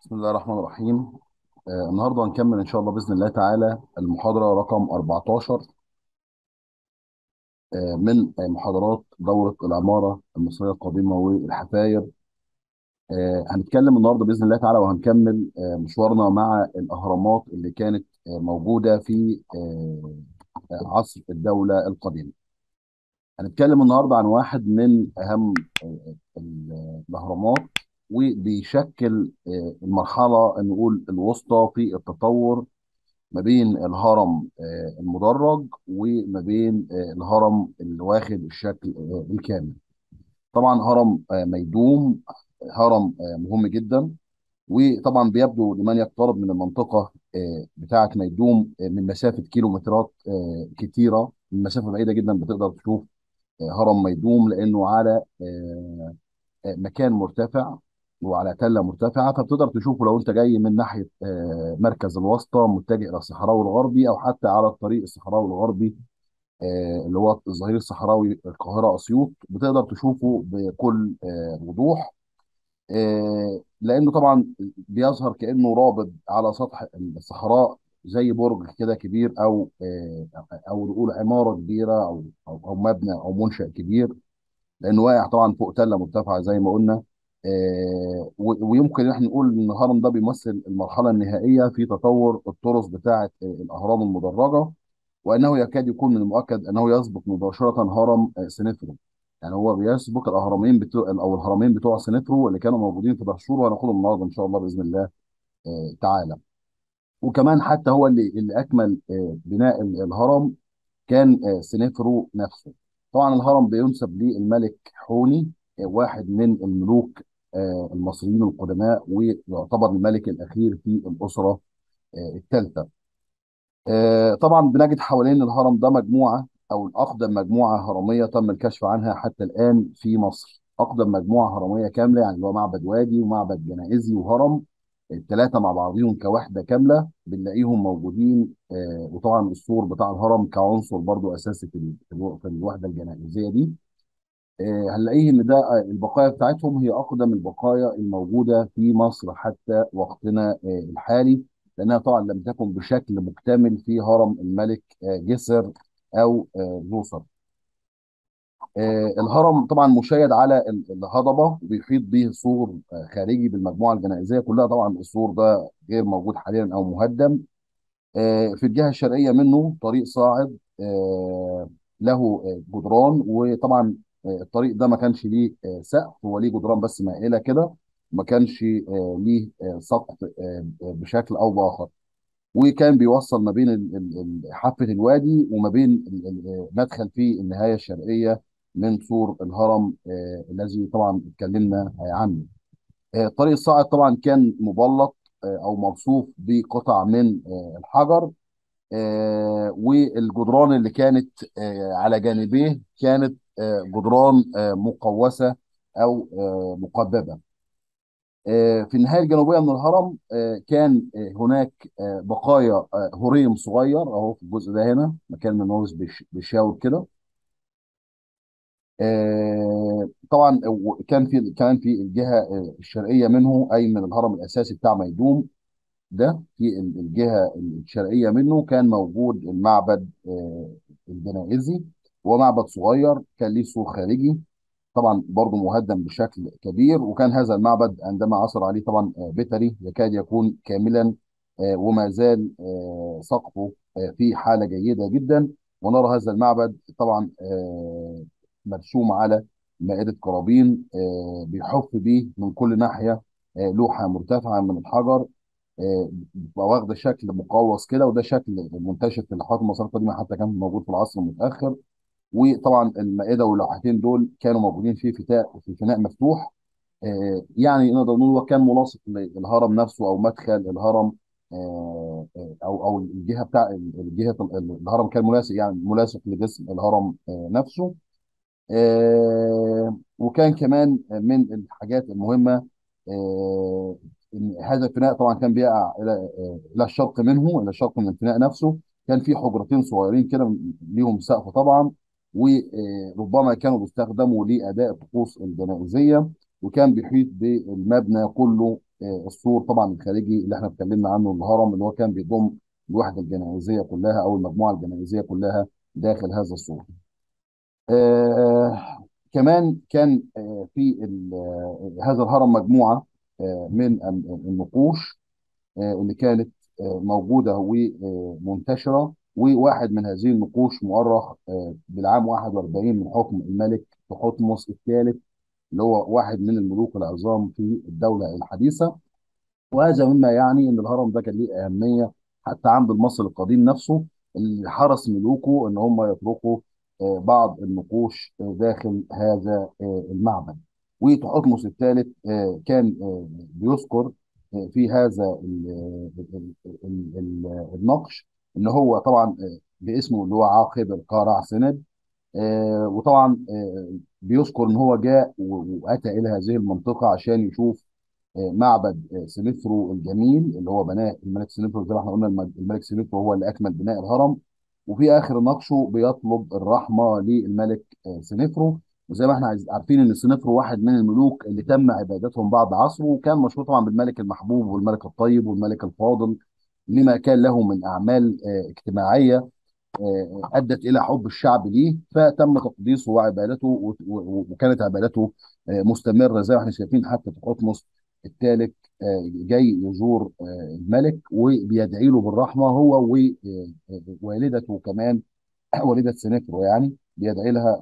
بسم الله الرحمن الرحيم آه النهارده هنكمل ان شاء الله باذن الله تعالى المحاضره رقم 14 آه من آه محاضرات دوره العماره المصريه القديمه والحفاير آه هنتكلم النهارده باذن الله تعالى وهنكمل آه مشوارنا مع الاهرامات اللي كانت آه موجوده في آه آه، عصر الدوله القديمه. هنتكلم النهارده عن واحد من اهم آه، ال- الاهرامات وبيشكل آه، المرحله نقول الوسطى في التطور ما بين الهرم آه، المدرج وما بين آه، الهرم اللي واخد الشكل آه، الكامل طبعا هرم آه، ميدوم هرم آه، مهم جدا وطبعا بيبدو لمن يقترب من المنطقة آه، بتاعة ميدوم آه، من مسافة كيلومترات آه، كتيرة من مسافة بعيدة جدا بتقدر تشوف آه، هرم ميدوم لأنه على آه، آه، مكان مرتفع وعلى تله مرتفعه فبتقدر تشوفه لو انت جاي من ناحيه آه، مركز الوسطى متجه الى الصحراوي الغربي او حتى على الطريق الصحراوي الغربي آه، اللي هو الظهير الصحراوي القاهره اسيوط بتقدر تشوفه بكل آه، وضوح آه، لانه طبعا بيظهر كانه رابط على سطح الصحراء زي برج كده كبير او آه، او نقول عماره كبيره او او أو مبنى او منشأ كبير لانه واقع طبعا فوق تله مرتفعه زي ما قلنا آه، و- ويمكن ان احنا نقول ان الهرم ده بيمثل المرحله النهائيه في تطور الطرس بتاعه آه، الاهرام المدرجه وانه يكاد يكون من المؤكد انه يسبق مباشره هرم آه، سنفرو يعني هو بيسبق الاهرامين بتوع او الهرمين بتوع سنفرو اللي كانوا موجودين في دهشور وهناخدهم النهارده ان شاء الله باذن الله آه، تعالى وكمان حتى هو اللي اللي اكمل آه، بناء ال- الهرم كان آه، سنفرو نفسه طبعا الهرم بينسب للملك حوني آه، واحد من الملوك آه، المصريين القدماء ويعتبر الملك الاخير في الاسره الثالثه طبعا بنجد حوالين الهرم ده مجموعه او اقدم مجموعه هرميه تم الكشف عنها حتى الان في مصر اقدم مجموعه هرميه كامله يعني اللي هو معبد وادي ومعبد جنائزي وهرم الثلاثه مع بعضهم كوحده كامله بنلاقيهم موجودين آه، وطبعا السور بتاع الهرم كعنصر برضو اساسي في ال- في الو- في الوحده الجنائزيه دي آه، هنلاقيه ان ده آه، البقايا بتاعتهم هي اقدم البقايا الموجوده في مصر حتى وقتنا آه، الحالي لانها طبعا لم تكن بشكل مكتمل في هرم الملك آه، جسر او آه، زوسر آه، الهرم طبعا مشيد على ال- الهضبه وبيحيط به سور آه، خارجي بالمجموعه الجنائزيه كلها طبعا السور ده غير موجود حاليا او مهدم آه، في الجهه الشرقيه منه طريق صاعد آه، له آه، جدران وطبعا آه، الطريق ده ما كانش ليه آه، سقف هو ليه جدران بس مائله كده ما كانش آه، ليه آه، سقف آه، بشكل او باخر وكان بيوصل ما بين ال- ال- ال- حافه الوادي وما بين ال- ال- مدخل في النهايه الشرقيه من سور الهرم آه، الذي طبعا اتكلمنا آه، عنه آه، طريق الصاعد طبعا كان مبلط آه، او مرصوف بقطع من آه، الحجر آه، والجدران اللي كانت آه، على جانبيه كانت آه، جدران آه، مقوسه او آه، مقببه آه، في النهايه الجنوبيه من الهرم آه، كان آه، هناك آه، بقايا آه، هريم صغير اهو في الجزء ده هنا مكان من هو بيش- بيشاور كده آه، طبعا كان في كمان في الجهه آه، الشرقيه منه اي من الهرم الاساسي بتاع ميدوم ده في ال- الجهة الشرقية منه كان موجود المعبد آه، الجنائزي هو معبد صغير كان ليه سور خارجي طبعا برضه مهدم بشكل كبير وكان هذا المعبد عندما عثر عليه طبعا آه، بيطري يكاد يكون كاملا آه، وما زال آه، سقفه آه، في حالة جيدة جدا ونرى هذا المعبد طبعا آه، مرسوم على مائدة قرابين آه، بيحف به من كل ناحية آه، لوحة مرتفعة من الحجر آه، بتبقى واخده شكل مقوس كده وده شكل منتشر في اللوحات المصريه القديمه حتى كان موجود في العصر المتاخر وطبعا المائده واللوحتين دول كانوا موجودين في فناء في فناء مفتوح آه، يعني نقدر نقول هو كان ملاصق للهرم نفسه او مدخل الهرم آه، آه، او او الجهه بتاع الجهه الهرم كان ملاصق يعني ملاصق لجسم الهرم آه، نفسه آه، وكان كمان من الحاجات المهمه آه، ان هذا الفناء طبعا كان بيقع الى آه، الى الشرق منه الى الشرق من الفناء نفسه كان في حجرتين صغيرين كده ليهم سقف طبعا وربما كانوا بيستخدموا لاداء الطقوس الجنائزيه وكان بيحيط بالمبنى كله آه، السور طبعا الخارجي اللي احنا اتكلمنا عنه الهرم اللي هو كان بيضم الوحده الجنائزيه كلها او المجموعه الجنائزيه كلها داخل هذا السور. آه كمان كان آه في ال- آه، هذا الهرم مجموعه آه من النقوش آه، اللي كانت آه، موجودة ومنتشرة وواحد من هذه النقوش مؤرخ آه، بالعام 41 من حكم الملك تحتمس الثالث اللي هو واحد من الملوك العظام في الدولة الحديثة وهذا مما يعني ان الهرم ده كان ليه اهميه حتى عند المصري القديم نفسه اللي حرص ملوكه ان هم يتركوا آه، بعض النقوش آه، داخل هذا آه، المعبد وتحتمس الثالث آه، كان آه، بيذكر آه، في هذا ال- ال- ال- ال- النقش ان هو طبعا آه، باسمه اللي هو عاقب القارع سند آه، وطبعا آه، بيذكر ان هو جاء و- واتى الى هذه المنطقه عشان يشوف آه، معبد آه، سنفرو الجميل اللي هو بناه الملك سنفرو زي ما احنا قلنا الم- الملك سنفرو هو اللي اكمل بناء الهرم وفي اخر نقشه بيطلب الرحمه للملك آه، سنفرو وزي ما احنا عايز- عارفين ان سنفرو واحد من الملوك اللي تم عبادتهم بعد عصره وكان مشهور طبعا بالملك المحبوب والملك الطيب والملك الفاضل لما كان له من اعمال آه، اجتماعيه آه، ادت الى حب الشعب ليه فتم تقديسه وعبادته و- و- وكانت عبادته آه، مستمره زي ما احنا شايفين حتى تحتمس الثالث آه، جاي يزور آه، الملك وبيدعي له بالرحمه هو ووالدته كمان والده سنفرو يعني بيدعي لها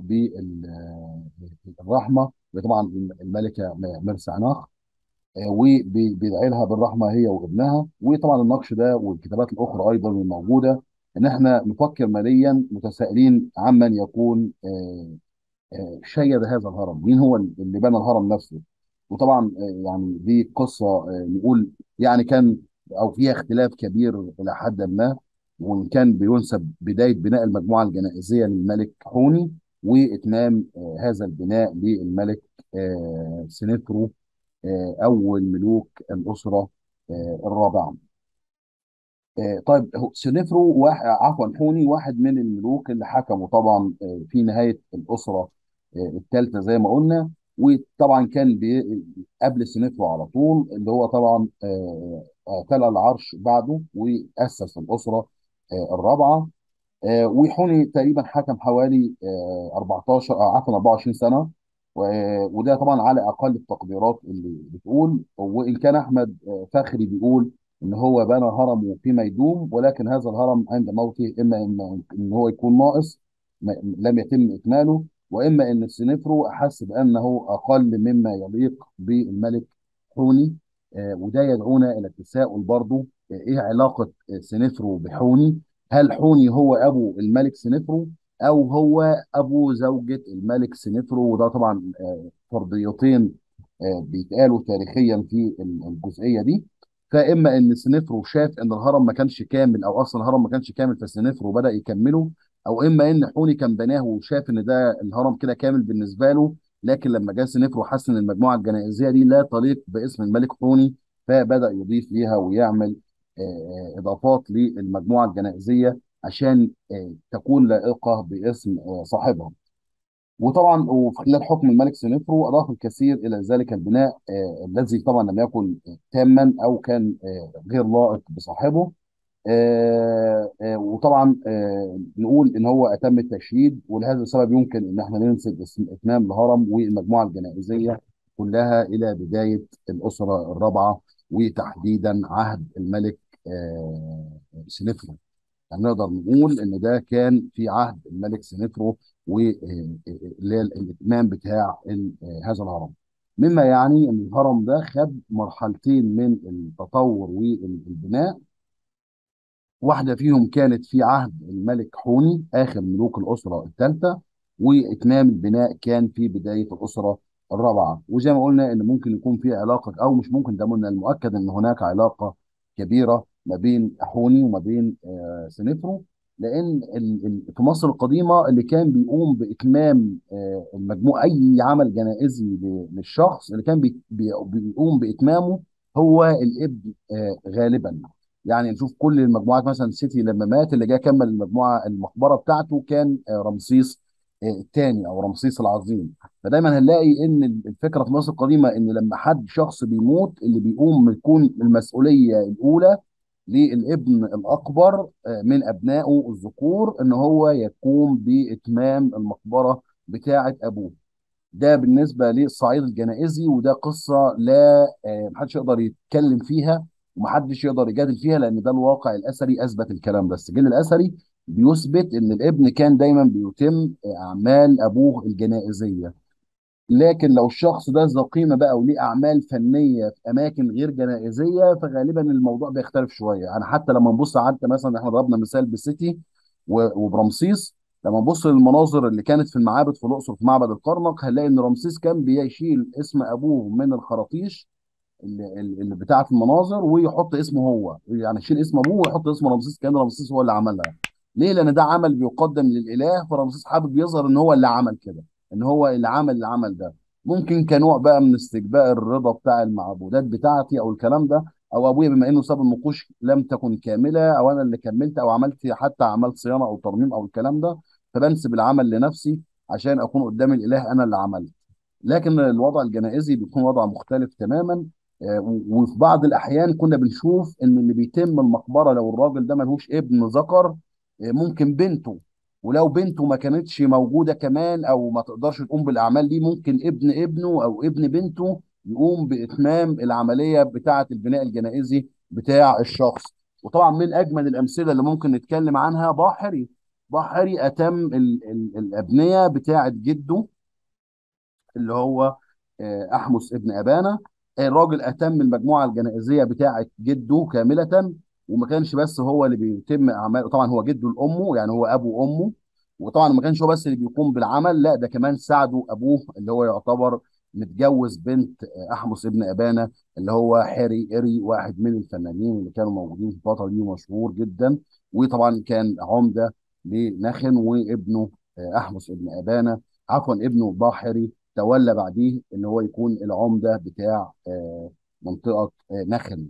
بالرحمه وطبعا الملكه مرسعناخ آه، وبيدعي لها بالرحمه هي وابنها وطبعا النقش ده والكتابات الاخرى ايضا الموجوده ان احنا نفكر ماليا متسائلين عمن يكون آه، آه، شيد هذا الهرم مين هو اللي بنى الهرم نفسه وطبعا آه، يعني دي قصه آه، نقول يعني كان او فيها اختلاف كبير الى حد ما وان كان بينسب بدايه بناء المجموعه الجنائزيه للملك حوني واتمام آه، هذا البناء للملك آه، سنفرو آه، أول ملوك الأسرة آه، الرابعة آه، طيب هو سنفرو واحد عفوا حوني واحد من الملوك اللي حكموا طبعا آه، في نهاية الأسرة الثالثة زي ما قلنا وطبعا كان بي- قبل سنفرو على طول اللي هو طبعا آه، آه، تلا العرش بعده وأسس الأسرة آه، الرابعة آه، ويحوني تقريبا حكم حوالي آه، 14 آه، عفوا 24 سنه و- وده طبعا على اقل التقديرات اللي بتقول وان كان احمد آه، فخري بيقول ان هو بنى هرمه فيما يدوم ولكن هذا الهرم عند موته اما ان ان هو يكون ناقص م- لم يتم اكماله واما ان السنفرو احس بانه اقل مما يليق بالملك حوني آه، وده يدعونا الى التساؤل برضو آه، ايه علاقه آه، سنفرو بحوني هل حوني هو ابو الملك سنفرو او هو ابو زوجة الملك سنفرو وده طبعا آه، فرضيتين آه، بيتقالوا تاريخيا في ال- الجزئية دي فاما ان سنفرو شاف ان الهرم ما كانش كامل او اصلا الهرم ما كانش كامل فسنفرو بدأ يكمله او اما ان حوني كان بناه وشاف ان ده الهرم كده كامل بالنسبة له لكن لما جه سنفرو حس ان المجموعة الجنائزية دي لا تليق باسم الملك حوني فبدأ يضيف ليها ويعمل آه، اضافات للمجموعه الجنائزيه عشان آه، تكون لائقه باسم آه، صاحبها وطبعا وفي خلال حكم الملك سنفرو اضاف الكثير الى ذلك البناء آه، الذي طبعا لم يكن تاما او كان آه، غير لائق بصاحبه آه، آه، وطبعا آه، نقول ان هو اتم التشييد ولهذا السبب يمكن ان احنا ننسب اسم اتمام الهرم والمجموعه الجنائزيه كلها الى بدايه الاسره الرابعه وتحديدا عهد الملك آه، سنفرو يعني نقدر نقول ان ده كان في عهد الملك سنفرو واللي هي الاتمام بتاع ال- آه، هذا الهرم مما يعني ان الهرم ده خد مرحلتين من التطور والبناء واحدة فيهم كانت في عهد الملك حوني آخر ملوك الأسرة الثالثة وإتمام البناء كان في بداية الأسرة الرابعة وزي ما قلنا إن ممكن يكون في علاقة أو مش ممكن ده من المؤكد إن هناك علاقة كبيرة ما بين حوني وما بين آه، سنفرو لأن ال- ال- في مصر القديمة اللي كان بيقوم بإتمام آه، المجموع أي عمل جنائزي ل- للشخص اللي كان بي- بي- بيقوم بإتمامه هو الابن آه، غالبا يعني نشوف كل المجموعات مثلا سيتي لما مات اللي جه كمل المجموعه المقبره بتاعته كان آه، رمسيس الثاني او رمسيس العظيم فدايما هنلاقي ان الفكره في مصر القديمه ان لما حد شخص بيموت اللي بيقوم بتكون المسؤوليه الاولى للابن الاكبر آه، من ابنائه الذكور ان هو يقوم باتمام المقبره بتاعه ابوه ده بالنسبه للصعيد الجنائزي وده قصه لا آه، محدش يقدر يتكلم فيها ومحدش يقدر يجادل فيها لان ده الواقع الاثري اثبت الكلام ده السجل الاثري بيثبت ان الابن كان دايما بيتم اعمال ابوه الجنائزيه لكن لو الشخص ده ذو قيمه بقى وليه اعمال فنيه في اماكن غير جنائزيه فغالبا الموضوع بيختلف شويه يعني حتى لما نبص حتى مثلا احنا ضربنا مثال بالسيتي و- وبرمسيس لما نبص للمناظر اللي كانت في المعابد في الاقصر في معبد الكرنك هنلاقي ان رمسيس كان بيشيل اسم ابوه من الخراطيش اللي, اللي بتاعه المناظر ويحط اسمه هو يعني يشيل اسم ابوه ويحط اسم رمسيس كان رمسيس هو اللي عملها ليه لان ده عمل بيقدم للاله فرمسيس حابب يظهر ان هو اللي عمل كده ان هو اللي عمل العمل ده ممكن كنوع بقى من استجباء الرضا بتاع المعبودات بتاعتي او الكلام ده او ابويا بما انه ساب النقوش لم تكن كامله او انا اللي كملت او عملت حتى عملت صيانه او ترميم او الكلام ده فبنسب العمل لنفسي عشان اكون قدام الاله انا اللي عملت لكن الوضع الجنائزي بيكون وضع مختلف تماما آه، و- وفي بعض الاحيان كنا بنشوف ان اللي بيتم المقبره لو الراجل ده ملهوش ابن ذكر آه، ممكن بنته ولو بنته ما كانتش موجوده كمان او ما تقدرش تقوم بالاعمال دي ممكن ابن ابنه او ابن بنته يقوم باتمام العمليه بتاعه البناء الجنائزي بتاع الشخص وطبعا من اجمل الامثله اللي ممكن نتكلم عنها باحري باحري اتم ال- ال- الابنيه بتاعه جده اللي هو آه، احمس ابن ابانا الراجل اتم المجموعه الجنائزيه بتاعه جده كامله وما كانش بس هو اللي بيتم اعمال طبعا هو جده لامه يعني هو ابو امه وطبعا ما كانش هو بس اللي بيقوم بالعمل لا ده كمان ساعده ابوه اللي هو يعتبر متجوز بنت آه، احمس ابن ابانا اللي هو حاري اري واحد من الفنانين اللي كانوا موجودين في الفتره دي مشهور جدا وطبعا كان عمده لنخن وابنه آه، احمس ابن ابانا عفوا ابنه باحري تولى بعديه ان هو يكون العمده بتاع آه، منطقه آه، نخل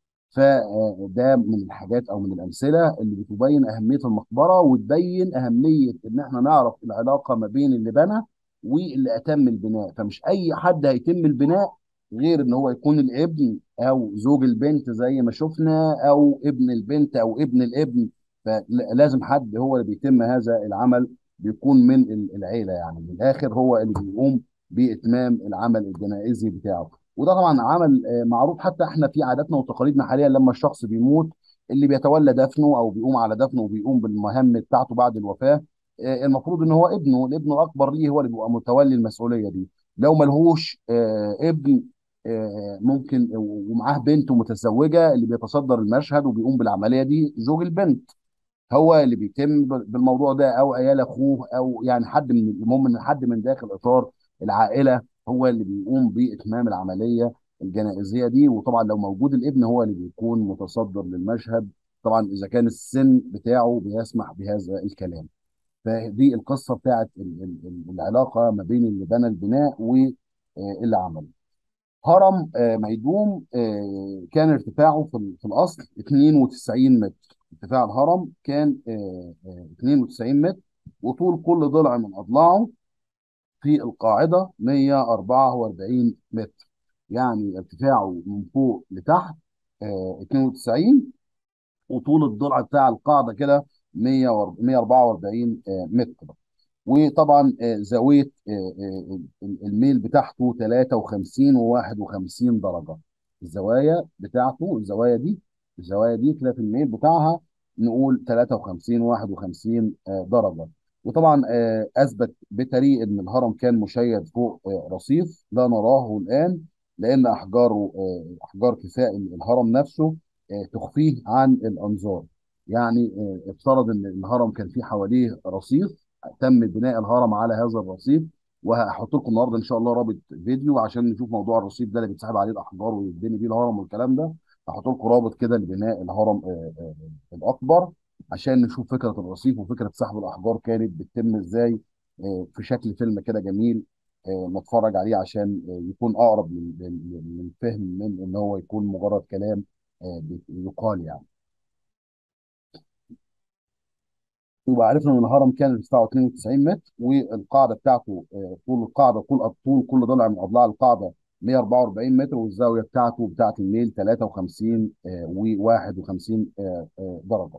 فده من الحاجات او من الامثله اللي بتبين اهميه المقبره وتبين اهميه ان احنا نعرف العلاقه ما بين اللي بنى واللي اتم البناء فمش اي حد هيتم البناء غير ان هو يكون الابن او زوج البنت زي ما شفنا او ابن البنت او ابن الابن فلازم حد هو اللي بيتم هذا العمل بيكون من ال- العيله يعني من الاخر هو اللي بيقوم باتمام العمل الجنائزي بتاعه وده طبعا عمل آه، معروف حتى احنا في عاداتنا وتقاليدنا حاليا لما الشخص بيموت اللي بيتولى دفنه او بيقوم على دفنه وبيقوم بالمهام بتاعته بعد الوفاه آه، المفروض ان هو ابنه الابن الاكبر ليه هو اللي بيبقى متولي المسؤوليه دي لو ملهوش آه، ابن آه، ممكن ومعاه بنت متزوجه اللي بيتصدر المشهد وبيقوم بالعمليه دي زوج البنت هو اللي بيتم بالموضوع ده او عيال اخوه او يعني حد من المهم ان حد من داخل اطار العائله هو اللي بيقوم باتمام العمليه الجنائزيه دي وطبعا لو موجود الابن هو اللي بيكون متصدر للمشهد طبعا اذا كان السن بتاعه بيسمح بهذا الكلام فدي القصه بتاعت ال- ال- ال- العلاقه ما بين اللي بنى البناء واللي عمله هرم آه، ميدوم آه، كان ارتفاعه في ال- في الاصل 92 متر ارتفاع الهرم كان آه، آه، 92 متر وطول كل ضلع من اضلاعه في القاعده 144 متر يعني ارتفاعه من فوق لتحت آه، 92 وطول الضلع بتاع القاعده كده 100 144 آه، متر وطبعا آه، زاويه آه، آه، الميل بتاعته 53 و51 درجه الزوايا بتاعته الزوايا دي الزوايا دي كده في الميل بتاعها نقول 53 51 آه، درجه وطبعا آه، اثبت بتري ان الهرم كان مشيد فوق آه، رصيف لا نراه الان لان احجاره آه، احجار كفاء الهرم نفسه آه، تخفيه عن الانظار يعني آه، افترض ان الهرم كان فيه حواليه رصيف تم بناء الهرم على هذا الرصيف وهحط لكم النهارده ان شاء الله رابط فيديو عشان نشوف موضوع الرصيف ده اللي بيتسحب عليه الاحجار ويتبني بيه الهرم والكلام ده هحط لكم رابط كده لبناء الهرم آه، آه، آه، الاكبر عشان نشوف فكره الرصيف وفكره سحب الاحجار كانت بتتم ازاي آه، في شكل فيلم كده جميل آه، نتفرج عليه عشان آه، يكون اقرب لل- لل- للفهم من ان هو يكون مجرد كلام آه، بي- يقال يعني يبقى عرفنا ان الهرم كان ارتفاعه 92 متر والقاعده بتاعته آه، طول القاعده طول طول كل ضلع من اضلاع القاعده 144 متر والزاويه بتاعته بتاعه الميل 53 و51 درجه.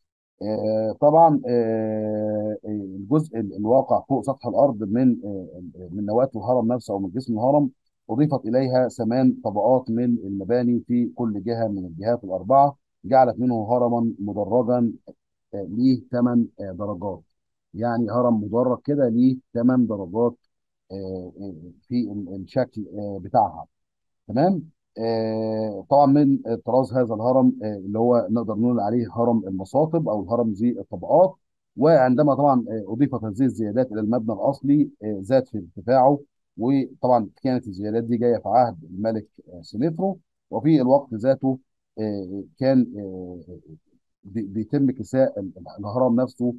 آه، طبعا آه، الجزء الواقع فوق سطح الارض من آه، من نواه الهرم نفسه او من جسم الهرم اضيفت اليها ثمان طبقات من المباني في كل جهه من الجهات الاربعه جعلت منه هرما مدرجا ليه ثمان درجات يعني هرم مدرج كده ليه ثمان درجات آه، آه، في الشكل آه، بتاعها تمام آه طبعا من طراز هذا الهرم آه اللي هو نقدر نقول عليه هرم المصاطب او الهرم ذي الطبقات وعندما طبعا آه اضيفت هذه الزيادات الى المبنى الاصلي آه زاد في ارتفاعه وطبعا كانت الزيادات دي جايه في عهد الملك آه سنفرو وفي الوقت ذاته آه كان آه بي- بيتم كساء ال- الهرم نفسه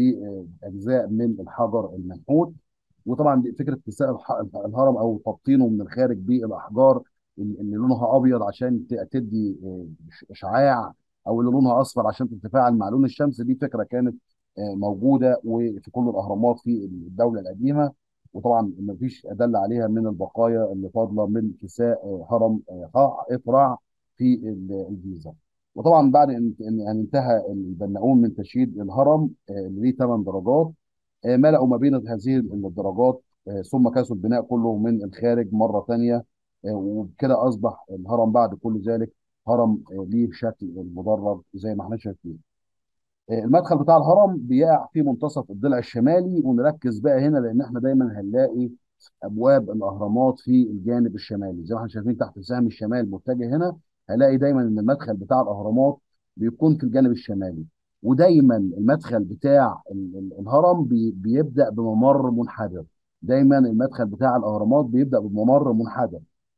باجزاء من الحجر المنحوت وطبعا دي فكره كساء الح- الهرم او تبطينه من الخارج بالاحجار اللي اللي لونها ابيض عشان ت- تدي آه، اشعاع او اللي لونها اصفر عشان تتفاعل مع لون الشمس دي فكره كانت آه، موجوده وفي كل الاهرامات في الدوله القديمه وطبعا ما فيش ادل عليها من البقايا اللي فاضله من كساء آه، هرم آه، خاء افرع في ال- الجيزه وطبعا بعد ان ان أن انتهى البناؤون من تشييد الهرم آه، اللي ليه ثمان درجات آه، ملأوا ما بين هذه الدرجات آه، ثم كاسوا البناء كله من الخارج مرة ثانية آه، وبكده أصبح الهرم بعد كل ذلك هرم آه، ليه شكل المدرج زي ما احنا شايفين آه، المدخل بتاع الهرم بيقع في منتصف الضلع الشمالي ونركز بقى هنا لأن احنا دايما هنلاقي ابواب الاهرامات في الجانب الشمالي زي ما احنا شايفين تحت سهم الشمال متجه هنا هلاقي دايما ان المدخل بتاع الاهرامات بيكون في الجانب الشمالي ودايما المدخل بتاع ال- ال- الهرم بي- بيبدا بممر منحدر دايما المدخل بتاع الاهرامات بيبدا بممر منحدر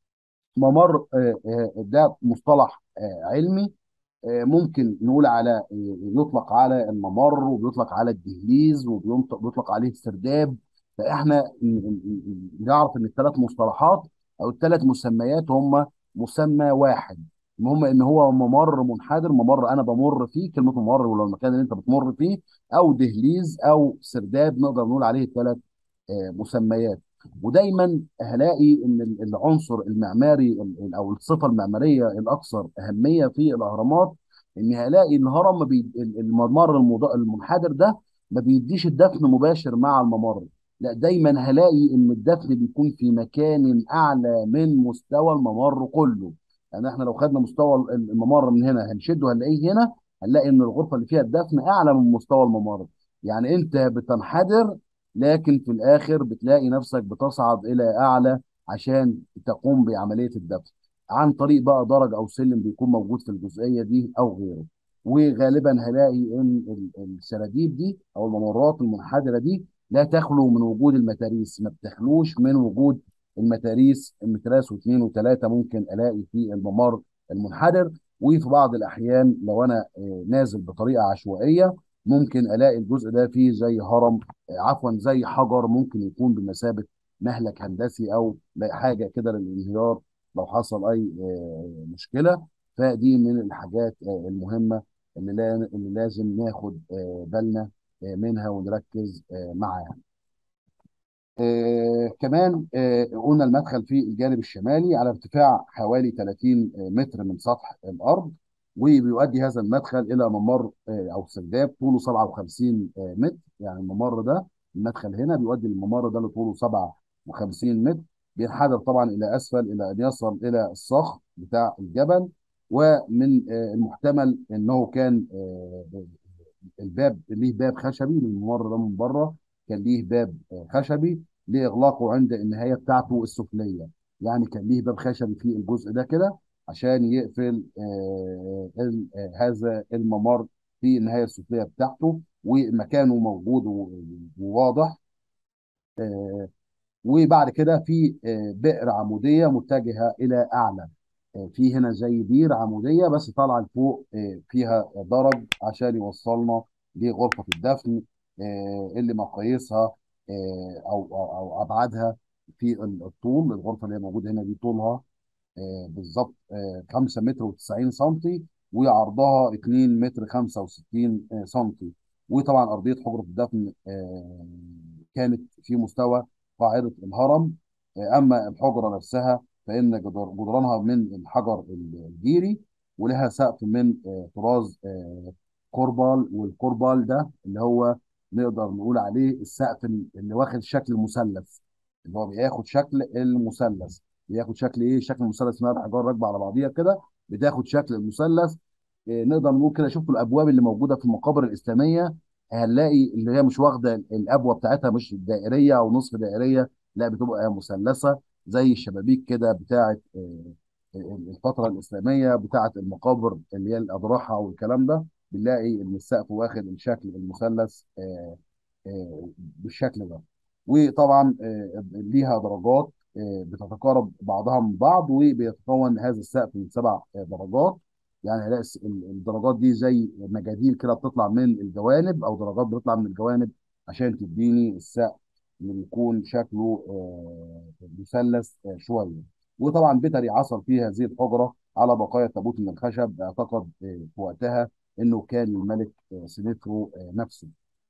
ممر آه، آه، ده مصطلح آه، علمي آه، ممكن نقول على آه، يطلق على الممر وبيطلق على الدهليز وبيطلق عليه السرداب فاحنا ن- ن- ن- نعرف ان الثلاث مصطلحات او الثلاث مسميات هم مسمى واحد المهم ان هو ممر منحدر ممر انا بمر فيه كلمه ممر ولا المكان اللي انت بتمر فيه او دهليز او سرداب نقدر نقول عليه الثلاث آه، مسميات ودايما هلاقي ان ال- العنصر المعماري ال- او الصفه المعماريه الاكثر اهميه في الاهرامات ان هلاقي الهرم ما بي... ال- الممر المض... المنحدر ده ما بيديش الدفن مباشر مع الممر لا دايما هلاقي ان الدفن بيكون في مكان اعلى من مستوى الممر كله يعني احنا لو خدنا مستوى ال- الممر من هنا هنشده هنلاقيه هنا هنلاقي ان الغرفه اللي فيها الدفن اعلى من مستوى الممر يعني انت بتنحدر لكن في الاخر بتلاقي نفسك بتصعد الى اعلى عشان تقوم بعمليه الدفن عن طريق بقى درج او سلم بيكون موجود في الجزئيه دي او غيره وغالبا هلاقي ان ال- السراديب دي او الممرات المنحدره دي لا تخلو من وجود المتاريس ما بتخلوش من وجود المتاريس المتراس واثنين وثلاثه ممكن الاقي في الممر المنحدر وفي بعض الاحيان لو انا آه، نازل بطريقه عشوائيه ممكن الاقي الجزء ده فيه زي هرم آه، عفوا زي حجر ممكن يكون بمثابه مهلك هندسي او حاجه كده للانهيار لو حصل اي آه، مشكله فدي من الحاجات آه، المهمه اللي لا اللي لازم ناخد آه، بالنا آه، منها ونركز آه، معاها آه كمان آه قلنا المدخل في الجانب الشمالي على ارتفاع حوالي 30 متر من سطح الارض وبيؤدي هذا المدخل الى ممر آه او سرداب طوله 57 آه متر يعني الممر ده المدخل هنا بيؤدي الممر ده اللي طوله 57 متر بينحدر طبعا الى اسفل الى ان يصل الى الصخر بتاع الجبل ومن آه المحتمل انه كان آه الباب ليه باب خشبي للممر ده من بره كان ليه باب آه، خشبي لاغلاقه عند النهايه بتاعته السفليه يعني كان ليه باب خشبي في الجزء ده كده عشان يقفل آه، ال- آه، هذا الممر في النهايه السفليه بتاعته ومكانه موجود و- وواضح آه، وبعد كده في آه، بئر عموديه متجهه الى اعلى آه، في هنا زي بير عموديه بس طالعه لفوق آه، فيها درج عشان يوصلنا لغرفه الدفن آه، اللي مقاييسها آه، او او أو ابعادها في الطول الغرفه اللي هي موجوده هنا دي طولها آه، بالظبط آه، 5 متر و90 سنتي وعرضها 2 متر 65 سنتي وطبعا ارضيه حجره الدفن آه، كانت في مستوى قاعده الهرم آه، اما الحجره نفسها فان جدر- جدرانها من الحجر الجيري ولها سقف من آه، طراز آه، كوربال والكوربال ده اللي هو نقدر نقول عليه السقف اللي واخد شكل المثلث اللي هو بياخد شكل المثلث بياخد شكل ايه شكل المثلث اسمها الحجاره راكبه على بعضيها كده بتاخد شكل المثلث إيه، نقدر نقول كده شوفوا الابواب اللي موجوده في المقابر الاسلاميه هنلاقي اللي هي مش واخده الابوه بتاعتها مش دائريه او نصف دائريه لا بتبقى مثلثه زي الشبابيك كده بتاعه آه، آه، الفتره الاسلاميه بتاعه المقابر اللي هي الاضرحه والكلام ده بنلاقي ان السقف واخد الشكل المثلث آه، آه، بالشكل ده وطبعا آه، ليها درجات آه، بتتقارب بعضها من بعض وبيتكون هذا السقف من سبع آه، درجات يعني هلاقي الس- ال- الدرجات دي زي مجاديل كده بتطلع من الجوانب او درجات بتطلع من الجوانب عشان تديني السقف اللي بيكون شكله آه، مثلث آه، شويه وطبعا بيتري عثر في هذه الحجره على بقايا تابوت من الخشب اعتقد آه، في وقتها انه كان الملك آه، سنترو آه، نفسه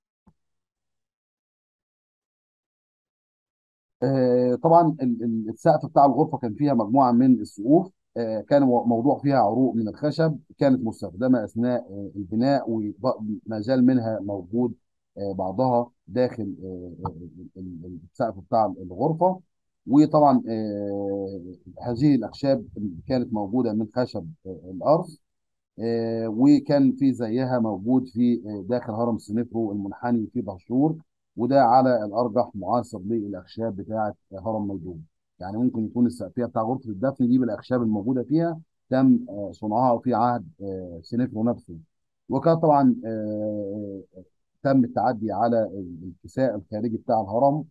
آه، طبعا ال- ال- السقف بتاع الغرفه كان فيها مجموعه من السقوف آه، كان مو- موضوع فيها عروق من الخشب كانت مستخدمه اثناء آه، البناء وما زال منها موجود آه، بعضها داخل آه، آه، ال- ال- السقف بتاع الغرفه وطبعا آه، هذه الاخشاب كانت موجوده من خشب آه، الارض آه، وكان في زيها موجود في آه، داخل هرم سنفرو المنحني في دهشور وده على الارجح معاصر للاخشاب بتاعه هرم ميدون يعني ممكن يكون السقفيه بتاع غرفه الدفن دي بالاخشاب الموجوده فيها تم آه، صنعها في عهد آه، سنفرو نفسه وكان طبعا آه، آه، تم التعدي على الكساء الخارجي بتاع الهرم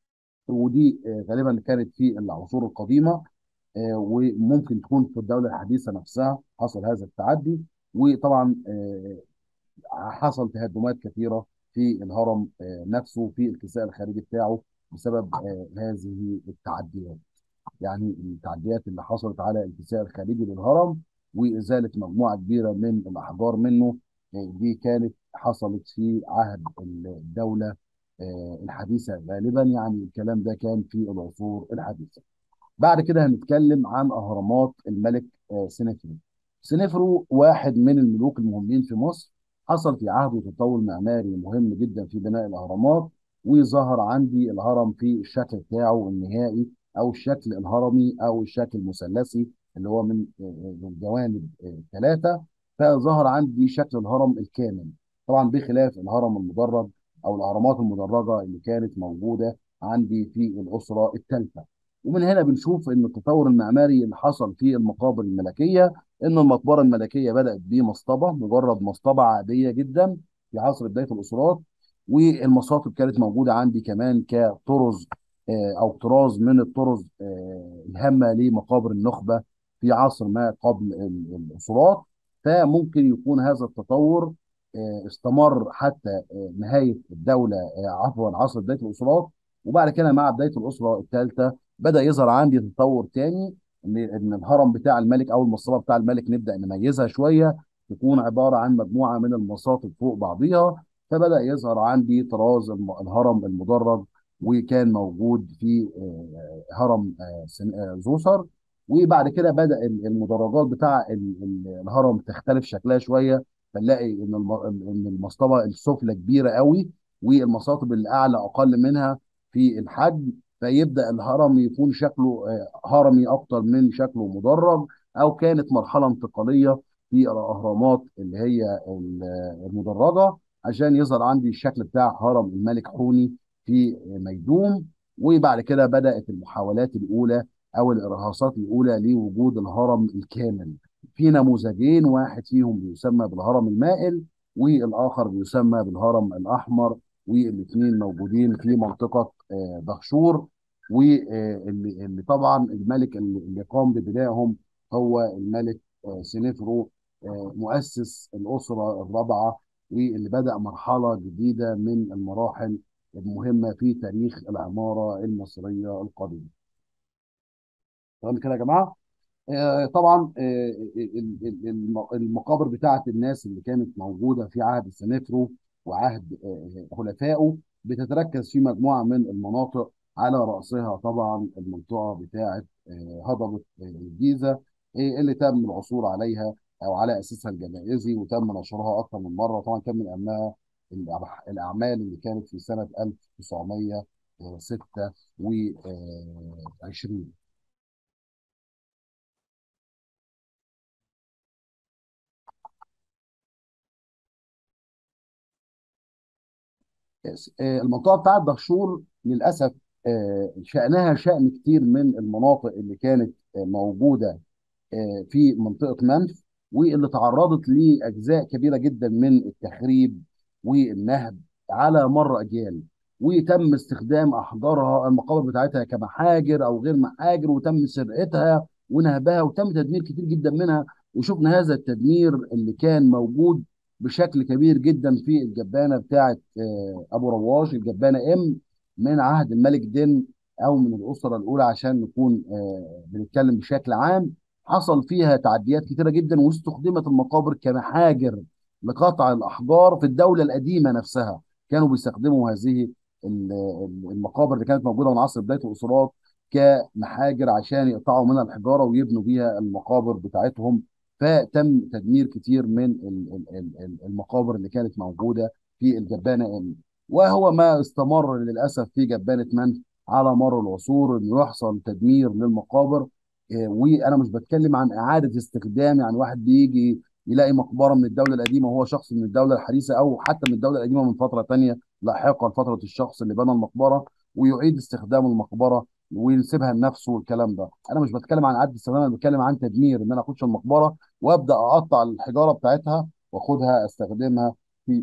ودي آه، غالبا كانت في العصور القديمه آه، وممكن تكون في الدوله الحديثه نفسها حصل هذا التعدي وطبعا آه، حصل تهدمات كثيره في الهرم آه، نفسه في الكساء الخارجي بتاعه بسبب آه، هذه التعديات يعني التعديات اللي حصلت على الكساء الخارجي للهرم وازاله مجموعه كبيره من الاحجار منه آه، دي كانت حصلت في عهد الدوله آه، الحديثه غالبا يعني الكلام ده كان في العصور الحديثه بعد كده هنتكلم عن اهرامات الملك آه، سنفرو سنفرو واحد من الملوك المهمين في مصر حصل في عهده تطور معماري مهم جدا في بناء الاهرامات وظهر عندي الهرم في الشكل بتاعه النهائي او الشكل الهرمي او الشكل المثلثي اللي هو من آه، آه، الجوانب ثلاثه فظهر عندي شكل الهرم الكامل طبعا بخلاف الهرم المدرج او الاهرامات المدرجه اللي كانت موجوده عندي في الاسره الثالثه ومن هنا بنشوف ان التطور المعماري اللي حصل في المقابر الملكيه ان المقبره الملكيه بدات بمصطبه مجرد مصطبه عاديه جدا في عصر بدايه الاسرات والمصاطب كانت موجوده عندي كمان كطرز آه، او طراز من الطرز آه، الهامه لمقابر النخبه في عصر ما قبل ال- الاسرات فممكن يكون هذا التطور آه، استمر حتى آه، نهايه الدوله آه، عفوا عصر بدايه الاسرات وبعد كده مع بدايه الاسره الثالثه بدا يظهر عندي تطور تاني ان ان الهرم بتاع الملك او المصطبه بتاع الملك نبدا نميزها شويه تكون عباره عن مجموعه من المصاطب فوق بعضيها فبدا يظهر عندي طراز الم- الهرم المدرج وكان موجود في آه، هرم آه، سن- آه، زوسر وبعد كده بدا ال- المدرجات بتاع ال- ال- الهرم تختلف شكلها شويه فنلاقي ان الم- ان المصطبه السفلى كبيره قوي والمصاطب اللي اعلى اقل منها في الحجم فيبدا الهرم يكون شكله آه، هرمي اكتر من شكله مدرج او كانت مرحله انتقاليه في الاهرامات اللي هي ال- المدرجه عشان يظهر عندي الشكل بتاع هرم الملك حوني في ميدوم وبعد كده بدات المحاولات الاولى او الارهاصات الاولى لوجود الهرم الكامل في نموذجين واحد فيهم بيسمى بالهرم المائل والاخر بيسمى بالهرم الاحمر والاثنين موجودين في منطقه آه، دهشور واللي اللي طبعا الملك اللي اللي قام ببنائهم هو الملك آه، سنفرو آه، مؤسس الاسره الرابعه واللي بدأ مرحله جديده من المراحل المهمه في تاريخ العماره المصريه القديمه. تمام كده يا جماعه؟ آه، طبعا آه، ال- ال- الم- المقابر بتاعت الناس اللي كانت موجوده في عهد السنترو وعهد آه، حلفائه بتتركز في مجموعه من المناطق على راسها طبعا المنطقه بتاعه آه، هضبه آه، الجيزه آه، اللي تم العثور عليها او على اساسها الجنائزي وتم نشرها اكثر من مره طبعا كان من اهمها الأع- الاعمال اللي كانت في سنه 1926 آه، المنطقه بتاعت دهشور للاسف آه، شأنها شأن كتير من المناطق اللي كانت آه، موجوده آه، في منطقه منف واللي تعرضت لاجزاء كبيره جدا من التخريب والنهب على مر اجيال وتم استخدام احجارها المقابر بتاعتها كمحاجر او غير محاجر وتم سرقتها ونهبها وتم تدمير كتير جدا منها وشفنا هذا التدمير اللي كان موجود بشكل كبير جدا في الجبانه بتاعه آه، ابو رواش الجبانه ام من عهد الملك دين او من الاسره الاولى عشان نكون آه، بنتكلم بشكل عام حصل فيها تعديات كتيره جدا واستخدمت المقابر كمحاجر لقطع الاحجار في الدوله القديمه نفسها كانوا بيستخدموا هذه ال- ال- المقابر اللي كانت موجوده من عصر بدايه الاسرات كمحاجر عشان يقطعوا منها الحجاره ويبنوا بيها المقابر بتاعتهم فتم تدمير كتير من ال- ال- ال- ال- المقابر اللي كانت موجوده في الجبانه ام وهو ما استمر للاسف في جبانه منف على مر العصور انه يحصل تدمير للمقابر إيه، وانا مش بتكلم عن اعاده استخدام يعني واحد بيجي يلاقي مقبره من الدوله القديمه وهو شخص من الدوله الحديثه او حتى من الدوله القديمه من فتره تانيه لاحقه لفتره الشخص اللي بنى المقبره ويعيد استخدام المقبره وينسبها لنفسه والكلام ده انا مش بتكلم عن اعاده استخدام انا بتكلم عن تدمير ان انا اخش المقبره وابدا اقطع الحجاره بتاعتها واخدها استخدمها في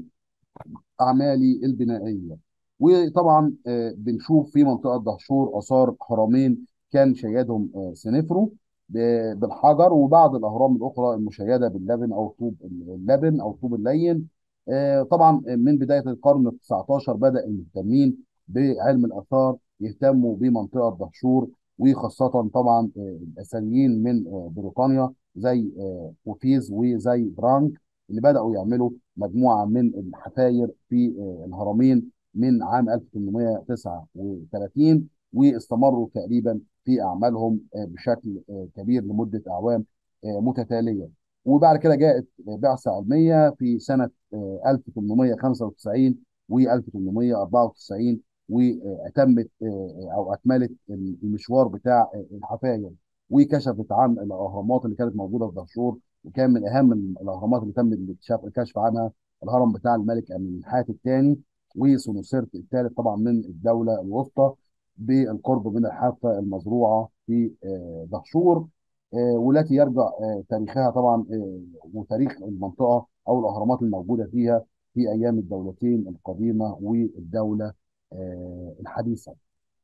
اعمالي البنائيه وطبعا آه، بنشوف في منطقه دهشور اثار هرمين كان شيدهم آه، سنفرو ب- بالحجر وبعض الاهرام الاخرى المشيده باللبن او طوب اللبن او طوب اللين آه، طبعا من بدايه القرن ال 19 بدا المهتمين بعلم الاثار يهتموا بمنطقه دهشور وخاصه طبعا آه، الاثريين من آه، بريطانيا زي آه، وفيز وزي برانك اللي بداوا يعملوا مجموعه من الحفاير في آه، الهرمين من عام 1839 واستمروا تقريبا في اعمالهم آه، بشكل آه، كبير لمده اعوام آه، متتاليه وبعد كده جاءت بعثه علميه في سنه آه، 1895 و 1894 واتمت آه، او اكملت المشوار بتاع آه، الحفاير وكشفت عن الاهرامات اللي كانت موجوده في دهشور وكان من اهم الاهرامات اللي تم الاكتشاف الكشف عنها الهرم بتاع الملك امنحات الثاني وسنوسرت الثالث طبعا من الدوله الوسطى بالقرب من الحافه المزروعه في آه، دهشور آه، والتي يرجع آه، تاريخها طبعا آه، وتاريخ المنطقه او الاهرامات الموجوده فيها في ايام الدولتين القديمه والدوله آه، الحديثه.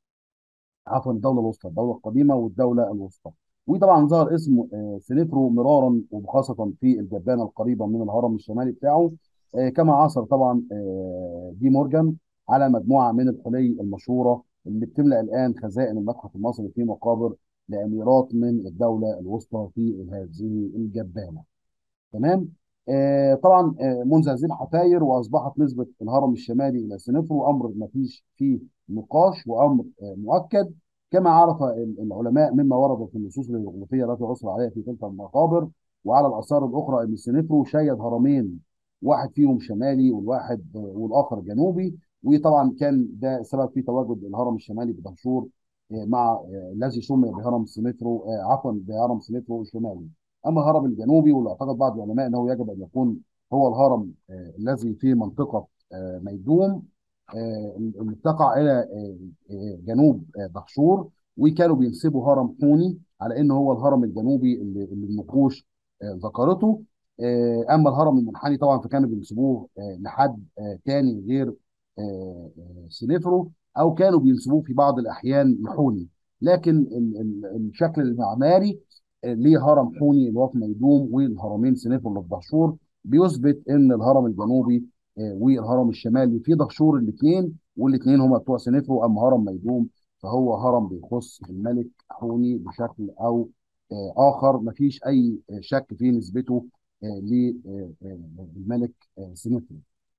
عفوا الدوله الوسطى الدوله القديمه والدوله الوسطى وطبعا ظهر اسم آه، سنفرو مرارا وخاصه في الجبانه القريبه من الهرم الشمالي بتاعه آه، كما عثر طبعا آه، دي مورجان على مجموعه من الحلي المشهوره اللي بتملا الان خزائن المتحف المصري في مقابر لاميرات من الدوله الوسطى في هذه الجبانه تمام آه طبعا آه منذ هذه الحفاير واصبحت نسبه الهرم الشمالي الى سنفرو امر ما فيش فيه نقاش وامر آه مؤكد كما عرف ال- العلماء مما ورد في النصوص الهيروغليفيه التي عثر عليها في تلك المقابر وعلى الاثار الاخرى ان سنفرو شيد هرمين واحد فيهم شمالي والواحد آه، والاخر جنوبي وطبعا كان ده سبب في تواجد الهرم الشمالي بدهشور آه، مع آه، الذي سمي بهرم سنفرو آه، عفوا بهرم سنفرو الشمالي اما الهرم الجنوبي واللي اعتقد بعض العلماء انه يجب ان يكون هو الهرم آه، الذي في منطقه آه، ميدوم آه، اللي تقع الى آه، آه، جنوب آه، دهشور وكانوا بينسبوا هرم حوني على انه هو الهرم الجنوبي اللي اللي النقوش آه، ذكرته آه، اما الهرم المنحني طبعا فكانوا بينسبوه آه، لحد آه، تاني غير آه، آه، سنفرو او كانوا بينسبوه في بعض الاحيان لحوني لكن ال- ال- الشكل المعماري ليه هرم حوني اللي هو في ميدوم والهرمين سنيفر اللي في دهشور بيثبت ان الهرم الجنوبي آه، والهرم الشمالي في دهشور الاثنين والاثنين هما بتوع سنيفرو اما هرم ميدوم فهو هرم بيخص الملك حوني بشكل او آه، اخر مفيش اي آه، شك في نسبته للملك سنيفرو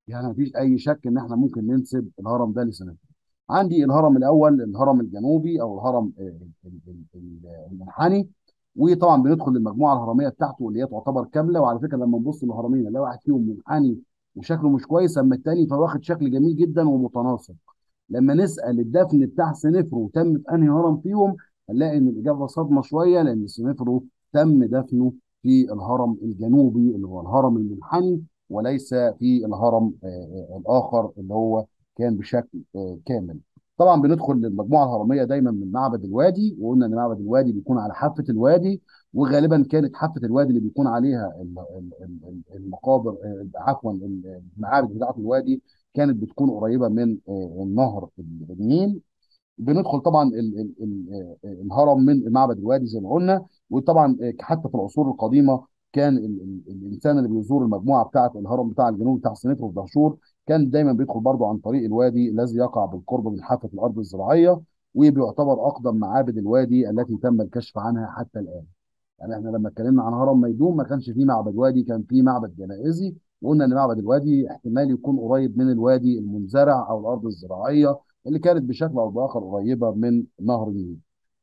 يعني مفيش اي شك ان احنا ممكن ننسب الهرم ده لسنترو عندي الهرم الاول الهرم الجنوبي او الهرم آه، ال- ال- ال- المنحني وطبعا بندخل للمجموعه الهرميه بتاعته اللي هي تعتبر كامله وعلى فكره لما نبص للهرمين نلاقي واحد فيهم منحني وشكله مش كويس اما التاني فواخد شكل جميل جدا ومتناسق لما نسال الدفن بتاع سنفرو تم في انهي هرم فيهم هنلاقي ان الاجابه صادمه شويه لان سنفرو تم دفنه في الهرم الجنوبي اللي هو الهرم المنحني وليس في الهرم آه، آه، الاخر اللي هو كان بشكل آه، كامل طبعا بندخل للمجموعه الهرميه دايما من معبد الوادي وقلنا ان معبد الوادي بيكون على حافه الوادي وغالبا كانت حافه الوادي اللي بيكون عليها ال- ال- ال- المقابر آه، عفوا المعابد بتاعه الوادي كانت بتكون قريبه من آه، النهر النيل بندخل طبعا ال ال ال آه، الهرم من معبد الوادي زي ما قلنا وطبعا آه، حتى في العصور القديمه كان ال ال الانسان اللي بيزور المجموعه بتاعه الهرم بتاع الجنوب بتاع سنتر ودهشور كان دايما بيدخل برضه عن طريق الوادي الذي يقع بالقرب من حافه الارض الزراعيه وبيعتبر اقدم معابد الوادي التي تم الكشف عنها حتى الان. يعني احنا لما اتكلمنا عن هرم ميدوم ما كانش فيه معبد وادي كان فيه معبد جنائزي وقلنا ان معبد الوادي احتمال يكون قريب من الوادي المنزرع او الارض الزراعيه اللي كانت بشكل او باخر قريبه من نهر النيل.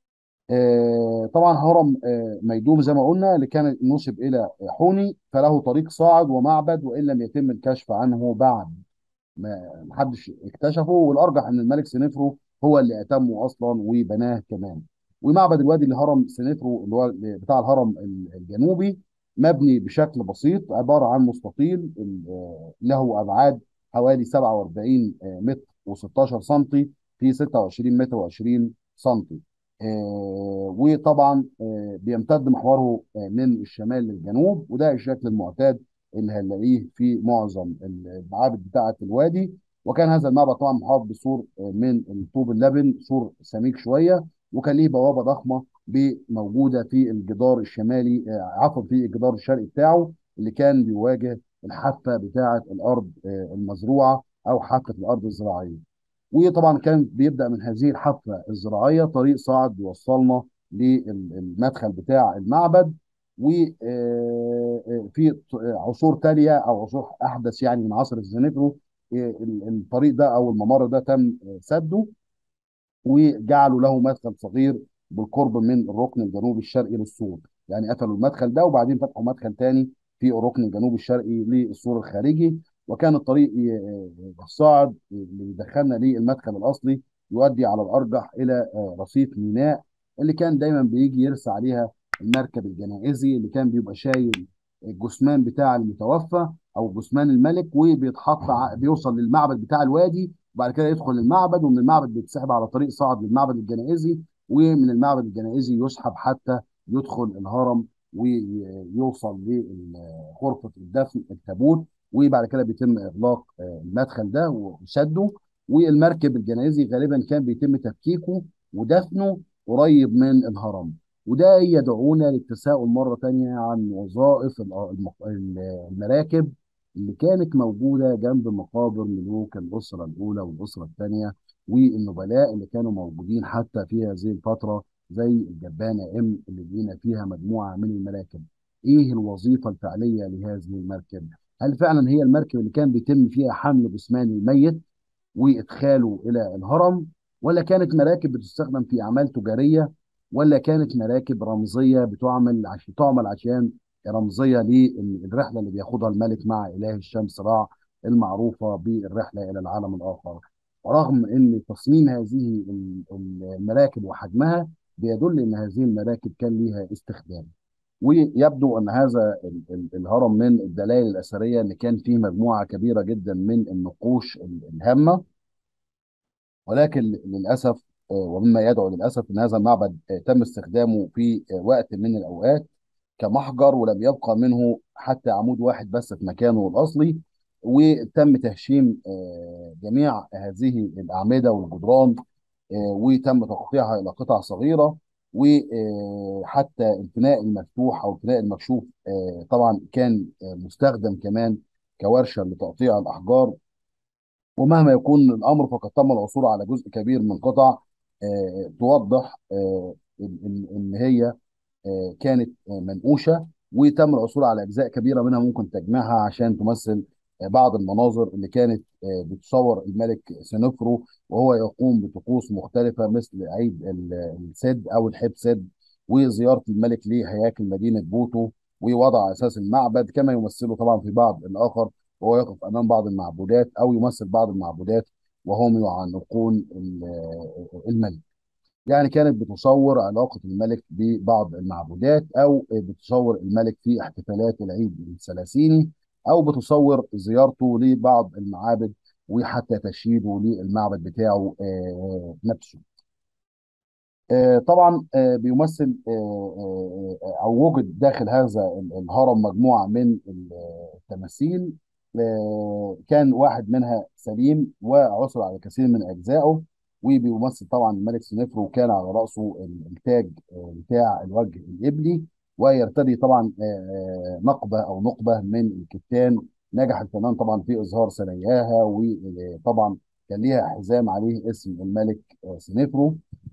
آه، طبعا هرم آه، ميدوم زي ما قلنا اللي كان نسب الى حوني فله طريق صاعد ومعبد وان لم يتم الكشف عنه بعد. ما محدش اكتشفه والارجح ان الملك سنفرو هو اللي اتمه اصلا وبناه كمان ومعبد الوادي اللي هرم سنفرو اللي هو بتاع الهرم الجنوبي مبني بشكل بسيط عباره عن مستطيل ال- له ابعاد حوالي 47 متر و16 سنتي في 26 متر و20 سنتي آه، وطبعا آه، بيمتد محوره آه، من الشمال للجنوب وده الشكل المعتاد اللي هنلاقيه في معظم المعابد بتاعه الوادي وكان هذا المعبد طبعا محاط بسور من الطوب اللبن سور سميك شويه وكان ليه بوابه ضخمه ب- موجوده في الجدار الشمالي آه، عفوا في الجدار الشرقي بتاعه اللي كان بيواجه الحافه بتاعه الارض آه، المزروعه او حافه الارض الزراعيه. وطبعا كان بيبدا من هذه الحافه الزراعيه طريق صاعد بيوصلنا للمدخل بتاع المعبد وفي عصور تاليه او عصور احدث يعني من عصر الزناترو آه، الطريق ده او الممر ده تم آه، سده وجعلوا له مدخل صغير بالقرب من الركن الجنوبي الشرقي للسور يعني قفلوا المدخل ده وبعدين فتحوا مدخل تاني في الركن الجنوبي الشرقي للسور الخارجي وكان الطريق ي- الصاعد اللي دخلنا للمدخل الاصلي يؤدي على الارجح الى آه، رصيف ميناء اللي كان دايما بيجي يرسى عليها المركب الجنائزي اللي كان بيبقى شايل الجثمان بتاع المتوفى او جثمان الملك وبيتحط ع- بيوصل للمعبد بتاع الوادي وبعد كده يدخل المعبد ومن المعبد بيتسحب على طريق صاعد للمعبد الجنائزي ومن المعبد الجنائزي يسحب حتى يدخل الهرم ويوصل لغرفة الدفن التابوت وبعد كده بيتم إغلاق آه، المدخل ده وسده والمركب الجنائزي غالبا كان بيتم تفكيكه ودفنه قريب من الهرم وده يدعونا للتساؤل مرة تانية عن وظائف الم- المراكب اللي كانت موجودة جنب مقابر ملوك الأسرة الأولى والأسرة الثانية والنبلاء اللي كانوا موجودين حتى في هذه الفترة زي الجبانة إم اللي لقينا فيها مجموعة من المراكب. إيه الوظيفة الفعلية لهذه المركب؟ هل فعلا هي المركب اللي كان بيتم فيها حمل جثمان الميت وادخاله الى الهرم ولا كانت مراكب بتستخدم في اعمال تجاريه ولا كانت مراكب رمزيه بتعمل عشان تعمل عشان رمزيه للرحله اللي بياخدها الملك مع اله الشمس رع المعروفه بالرحله الى العالم الاخر رغم ان تصميم هذه المراكب وحجمها بيدل ان هذه المراكب كان ليها استخدام ويبدو ان هذا ال- ال- الهرم من الدلائل الاثريه اللي كان فيه مجموعه كبيره جدا من النقوش ال- الهامه ولكن للاسف آه، ومما يدعو للاسف ان هذا المعبد آه، تم استخدامه في آه، وقت من الاوقات كمحجر ولم يبقى منه حتى عمود واحد بس في مكانه الاصلي وتم تهشيم آه، جميع هذه الاعمده والجدران آه، وتم تقطيعها الى قطع صغيره وحتى الفناء المفتوح او الفناء المكشوف آه، طبعا كان آه، مستخدم كمان كورشه لتقطيع الاحجار ومهما يكون الامر فقد تم العثور على جزء كبير من قطع آه، توضح آه، ان إن- إن هي آه، كانت آه، منقوشه وتم العثور على اجزاء كبيره منها ممكن تجميعها عشان تمثل آه، بعض المناظر اللي كانت آه، بتصور الملك سنفرو وهو يقوم بطقوس مختلفه مثل عيد ال- السد او الحب سد وزياره الملك لهياكل مدينه بوتو ووضع اساس المعبد كما يمثله طبعا في بعض الاخر وهو يقف امام بعض المعبودات او يمثل بعض المعبودات وهم يعانقون ال- الملك يعني كانت بتصور علاقة الملك ببعض المعبودات أو بتصور الملك في احتفالات العيد الثلاثيني أو بتصور زيارته لبعض المعابد وحتى تشييده للمعبد بتاعه آه، نفسه آه، طبعا آه، بيمثل آه، آه، آه، او وجد داخل هذا ال- الهرم مجموعه من ال- التماثيل آه، كان واحد منها سليم وعثر على كثير من اجزائه وبيمثل طبعا الملك سنفرو وكان على راسه ال- التاج آه، بتاع الوجه الابلي ويرتدي طبعا آه، آه، نقبه او نقبه من الكتان نجح الفنان طبعا في اظهار ثناياها وطبعا كان ليها حزام عليه اسم الملك آه، سنفرو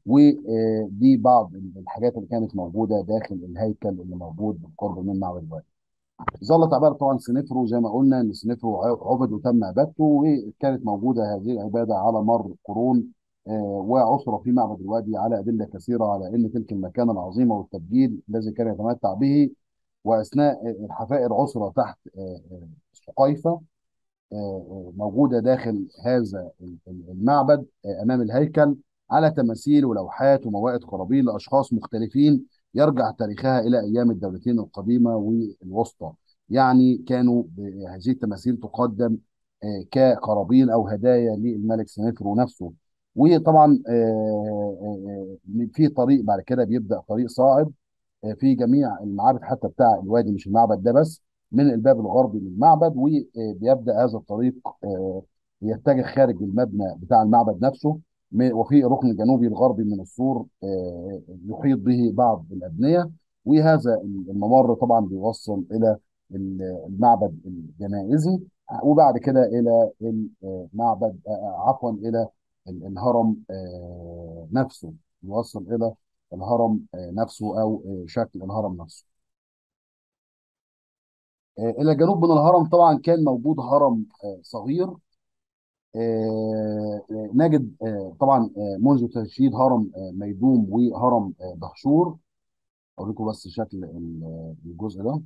ودي بعض الحاجات اللي كانت موجوده داخل الهيكل اللي موجود بالقرب من معبد الوادي. ظلت عباره طبعا سنفرو زي ما قلنا ان سنفرو عبد وتم عبادته وكانت موجوده هذه العباده على مر قرون آه، وعثر في معبد الوادي على ادله كثيره على ان تلك المكانه العظيمه والتبجيل الذي كان يتمتع به واثناء الحفائر عثر تحت آه، آه، سقيفه آه، موجودة داخل هذا المعبد آه، أمام الهيكل على تماثيل ولوحات وموائد قرابين لأشخاص مختلفين يرجع تاريخها إلى أيام الدولتين القديمة والوسطى يعني كانوا هذه التماثيل تقدم آه، كقرابين أو هدايا للملك سنفرو نفسه وطبعا آه، آه، آه، في طريق بعد كده بيبدأ طريق صاعد في جميع المعابد حتى بتاع الوادي مش المعبد ده بس من الباب الغربي للمعبد وبيبدا هذا الطريق آه، يتجه خارج المبنى بتاع المعبد نفسه م- وفي الركن الجنوبي الغربي من السور آه، يحيط به بعض الابنيه وهذا الممر طبعا بيوصل الى المعبد الجنائزي وبعد كده الى المعبد آه، عفوا الى الهرم آه، نفسه يوصل الى الهرم آه، نفسه او آه، شكل الهرم نفسه آه، الى الجنوب من الهرم طبعا كان موجود هرم آه، صغير آه، آه، نجد آه، طبعا آه، منذ تشييد هرم آه، ميدوم وهرم آه، دهشور اوريكم بس شكل ال- الجزء ده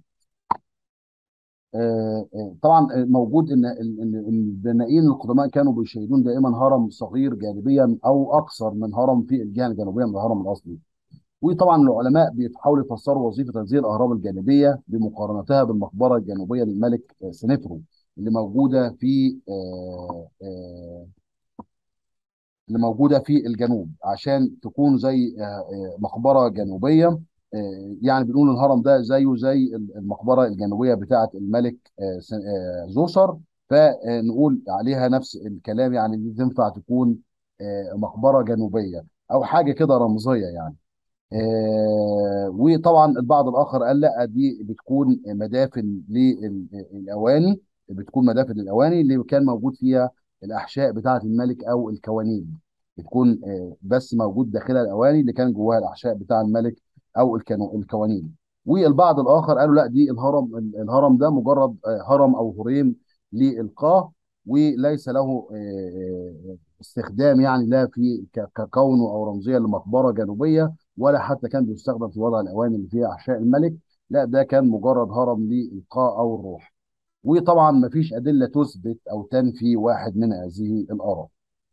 آه، آه، طبعا آه، موجود ان ان إن البنائين القدماء كانوا بيشيدون دائما هرم صغير جانبيا او اكثر من هرم في الجهه الجنوبيه من الهرم الاصلي وطبعا العلماء بيحاولوا يفسروا وظيفه هذه الاهرام الجانبيه بمقارنتها بالمقبره الجنوبيه للملك آه، سنفرو اللي موجوده في آه، آه، اللي موجوده في الجنوب عشان تكون زي آه، آه، مقبره جنوبيه آه، يعني بنقول الهرم ده زيه زي المقبره الجنوبيه بتاعه الملك آه، س- آه، زوسر فنقول عليها نفس الكلام يعني دي تنفع تكون آه، مقبره جنوبيه او حاجه كده رمزيه يعني آه، وطبعا البعض الاخر قال لا دي بتكون مدافن للاواني بتكون مدافن للاواني اللي كان موجود فيها الاحشاء بتاعه الملك او الكوانين بتكون آه، بس موجود داخلها الاواني اللي كان جواها الاحشاء بتاع الملك او الكانو- الكوانين والبعض الاخر قالوا لا دي الهرم الهرم ده مجرد آه، هرم او هريم للقاه وليس له آه، آه، استخدام يعني لا في ك- ككونه او رمزيه لمقبره جنوبيه ولا حتى كان بيستخدم في وضع الاواني اللي فيها احشاء الملك لا ده كان مجرد هرم للقاء او الروح وطبعا ما فيش ادله تثبت او تنفي واحد من هذه الاراء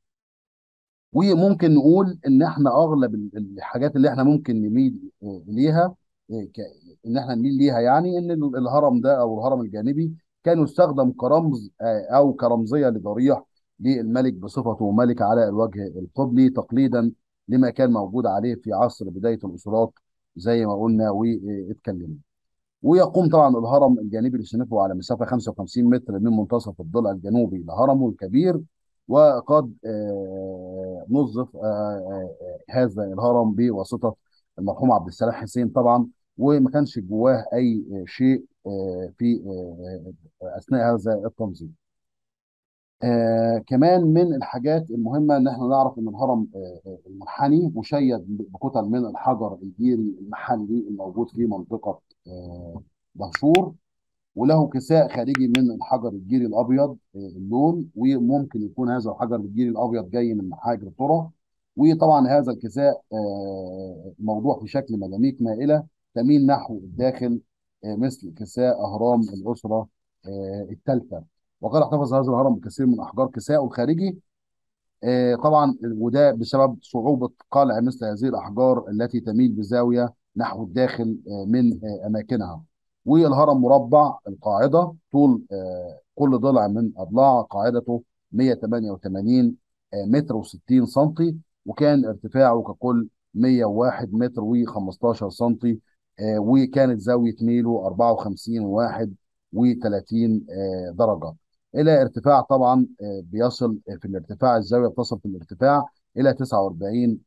وممكن نقول ان احنا اغلب ال- الحاجات اللي احنا ممكن نميل آه، اليها آه، ك- ان احنا نميل ليها يعني ان ال- الهرم ده او الهرم الجانبي كان يستخدم كرمز آه، او كرمزيه لضريح للملك بصفته ملك على الوجه القبلي تقليدا لما كان موجود عليه في عصر بدايه الاسرات زي ما قلنا واتكلمنا ويقوم طبعا الهرم الجانبي لسنته على مسافه 55 متر من منتصف الضلع الجنوبي لهرمه الكبير وقد آه، نظف آه، آه، آه، هذا الهرم بواسطه المرحوم عبد السلام حسين طبعا وما كانش جواه اي آه، شيء آه، في آه، آه، اثناء هذا التنظيم. آه كمان من الحاجات المهمه ان احنا نعرف ان الهرم آه آه، المنحني مشيد بكتل من الحجر الجيري المحلي الموجود في منطقه آه دهشور وله كساء خارجي من الحجر الجيري الابيض آه، اللون وممكن يكون هذا الحجر الجيري الابيض جاي من حجر ترى وطبعا هذا الكساء آه، موضوع في شكل مجاميك مائله تميل نحو الداخل آه، مثل كساء اهرام الاسره الثالثه وقد احتفظ هذا الهرم بكثير من احجار كساء الخارجي آه، طبعا وده بسبب صعوبة قلع مثل هذه الأحجار التي تميل بزاوية نحو الداخل آه، من آه، أماكنها والهرم مربع القاعدة طول آه، كل ضلع من أضلاع قاعدته 188 آه، متر و60 سنتي وكان ارتفاعه ككل 101 متر و15 سنتي آه، وكانت زاوية ميله 54 واحد و30 درجة الى ارتفاع طبعا آه، بيصل في الارتفاع الزاويه بتصل في الارتفاع الى 49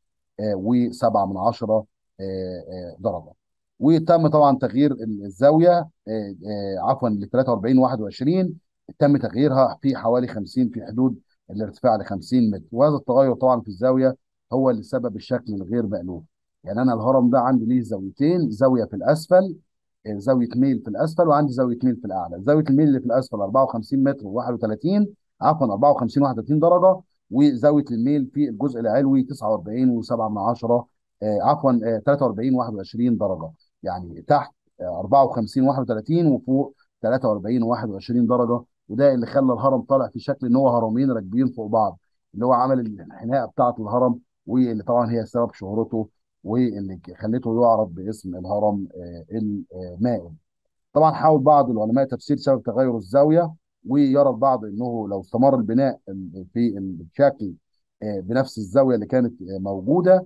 و7 من عشرة آه، آه، درجه وتم طبعا تغيير الزاويه آه، آه، عفوا ل 43 21 تم تغييرها في حوالي 50 في حدود الارتفاع ل 50 متر وهذا التغير طبعا في الزاويه هو اللي سبب الشكل الغير مألوف يعني انا الهرم ده عندي ليه زاويتين زاويه في الاسفل زاويه ميل في الاسفل وعندي زاويه ميل في الاعلى زاويه الميل اللي في الاسفل 54 متر و31 عفوا 54 31 درجه وزاويه الميل في الجزء العلوي 49 و7 من عشرة آه، عفوا آه، 43 21 درجه يعني تحت آه، 54 31 وفوق 43 21 درجه وده اللي خلى الهرم طالع في شكل ان هو هرمين راكبين فوق بعض اللي هو عمل الانحناء بتاعه الهرم واللي طبعا هي سبب شهرته واللي خلته يعرف باسم الهرم آه، المائل طبعا حاول بعض العلماء تفسير سبب تغير الزاويه ويرى البعض انه لو استمر البناء في الشكل آه، بنفس الزاويه اللي كانت آه، موجوده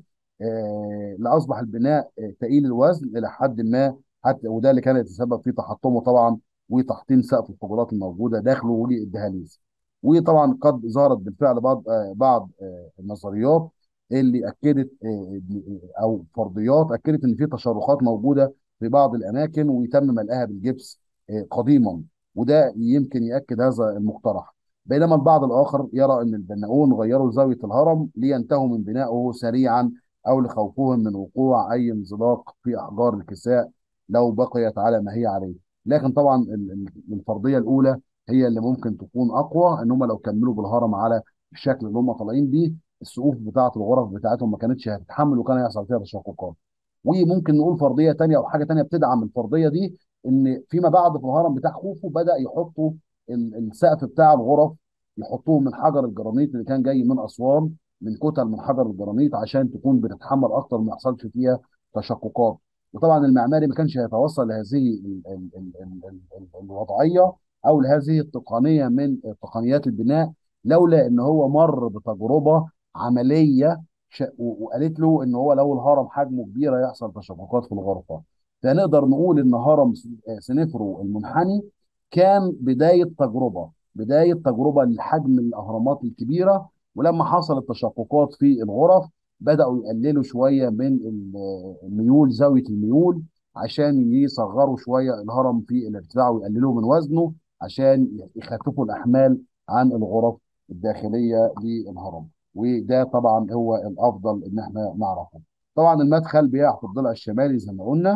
آه، لاصبح البناء آه، ثقيل الوزن الى حد ما حتى وده اللي كان يتسبب في تحطمه طبعا وتحطيم سقف الحجرات الموجوده داخله والدهاليز وطبعا قد ظهرت بالفعل بعض آه، بعض آه، النظريات اللي اكدت آه، او فرضيات اكدت ان في تشرخات موجوده في بعض الاماكن ويتم ملئها بالجبس آه، قديما وده يمكن ياكد هذا المقترح بينما البعض الاخر يرى ان البناؤون غيروا زاويه الهرم لينتهوا من بنائه سريعا او لخوفهم من وقوع اي انزلاق في احجار الكساء لو بقيت على ما هي عليه لكن طبعا ال- ال- الفرضيه الاولى هي اللي ممكن تكون اقوى ان هم لو كملوا بالهرم على الشكل اللي هم طالعين بيه السقوف بتاعه الغرف بتاعتهم ما كانتش هتتحمل وكان هيحصل فيها تشققات وممكن نقول فرضيه تانيه او حاجه تانيه بتدعم الفرضيه دي ان فيما بعد في الهرم بتاع خوفو بدا يحطوا ال- السقف بتاع الغرف يحطوه من حجر الجرانيت اللي كان جاي من اسوان من كتل من حجر الجرانيت عشان تكون بتتحمل اكتر وما يحصلش فيها تشققات وطبعا المعماري ما كانش هيتوصل لهذه ال- ال- ال- ال- ال- ال- الوضعيه او لهذه التقنيه من تقنيات البناء لولا ان هو مر بتجربه عمليه ش- و- وقالت له ان هو لو الهرم حجمه كبير هيحصل تشققات في الغرفه فنقدر نقول ان هرم س- سنفرو المنحني كان بدايه تجربه بدايه تجربه لحجم الاهرامات الكبيره ولما حصلت تشققات في الغرف بداوا يقللوا شويه من ال- الميول زاويه الميول عشان يصغروا شويه الهرم في الارتفاع ويقللوا من وزنه عشان يخففوا الاحمال عن الغرف الداخليه للهرم وده طبعا هو الافضل ان احنا نعرفه طبعا المدخل بيقع في الضلع الشمالي زي ما قلنا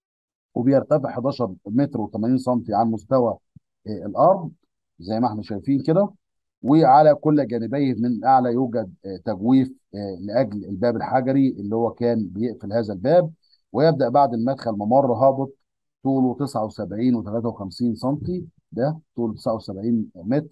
وبيرتفع 11 متر و80 سم عن مستوى آه، الارض زي ما احنا شايفين كده وعلى كل جانبيه من الاعلى يوجد آه، تجويف آه، لاجل الباب الحجري اللي هو كان بيقفل هذا الباب ويبدا بعد المدخل ممر هابط طوله 79 و53 سم ده طول 79 متر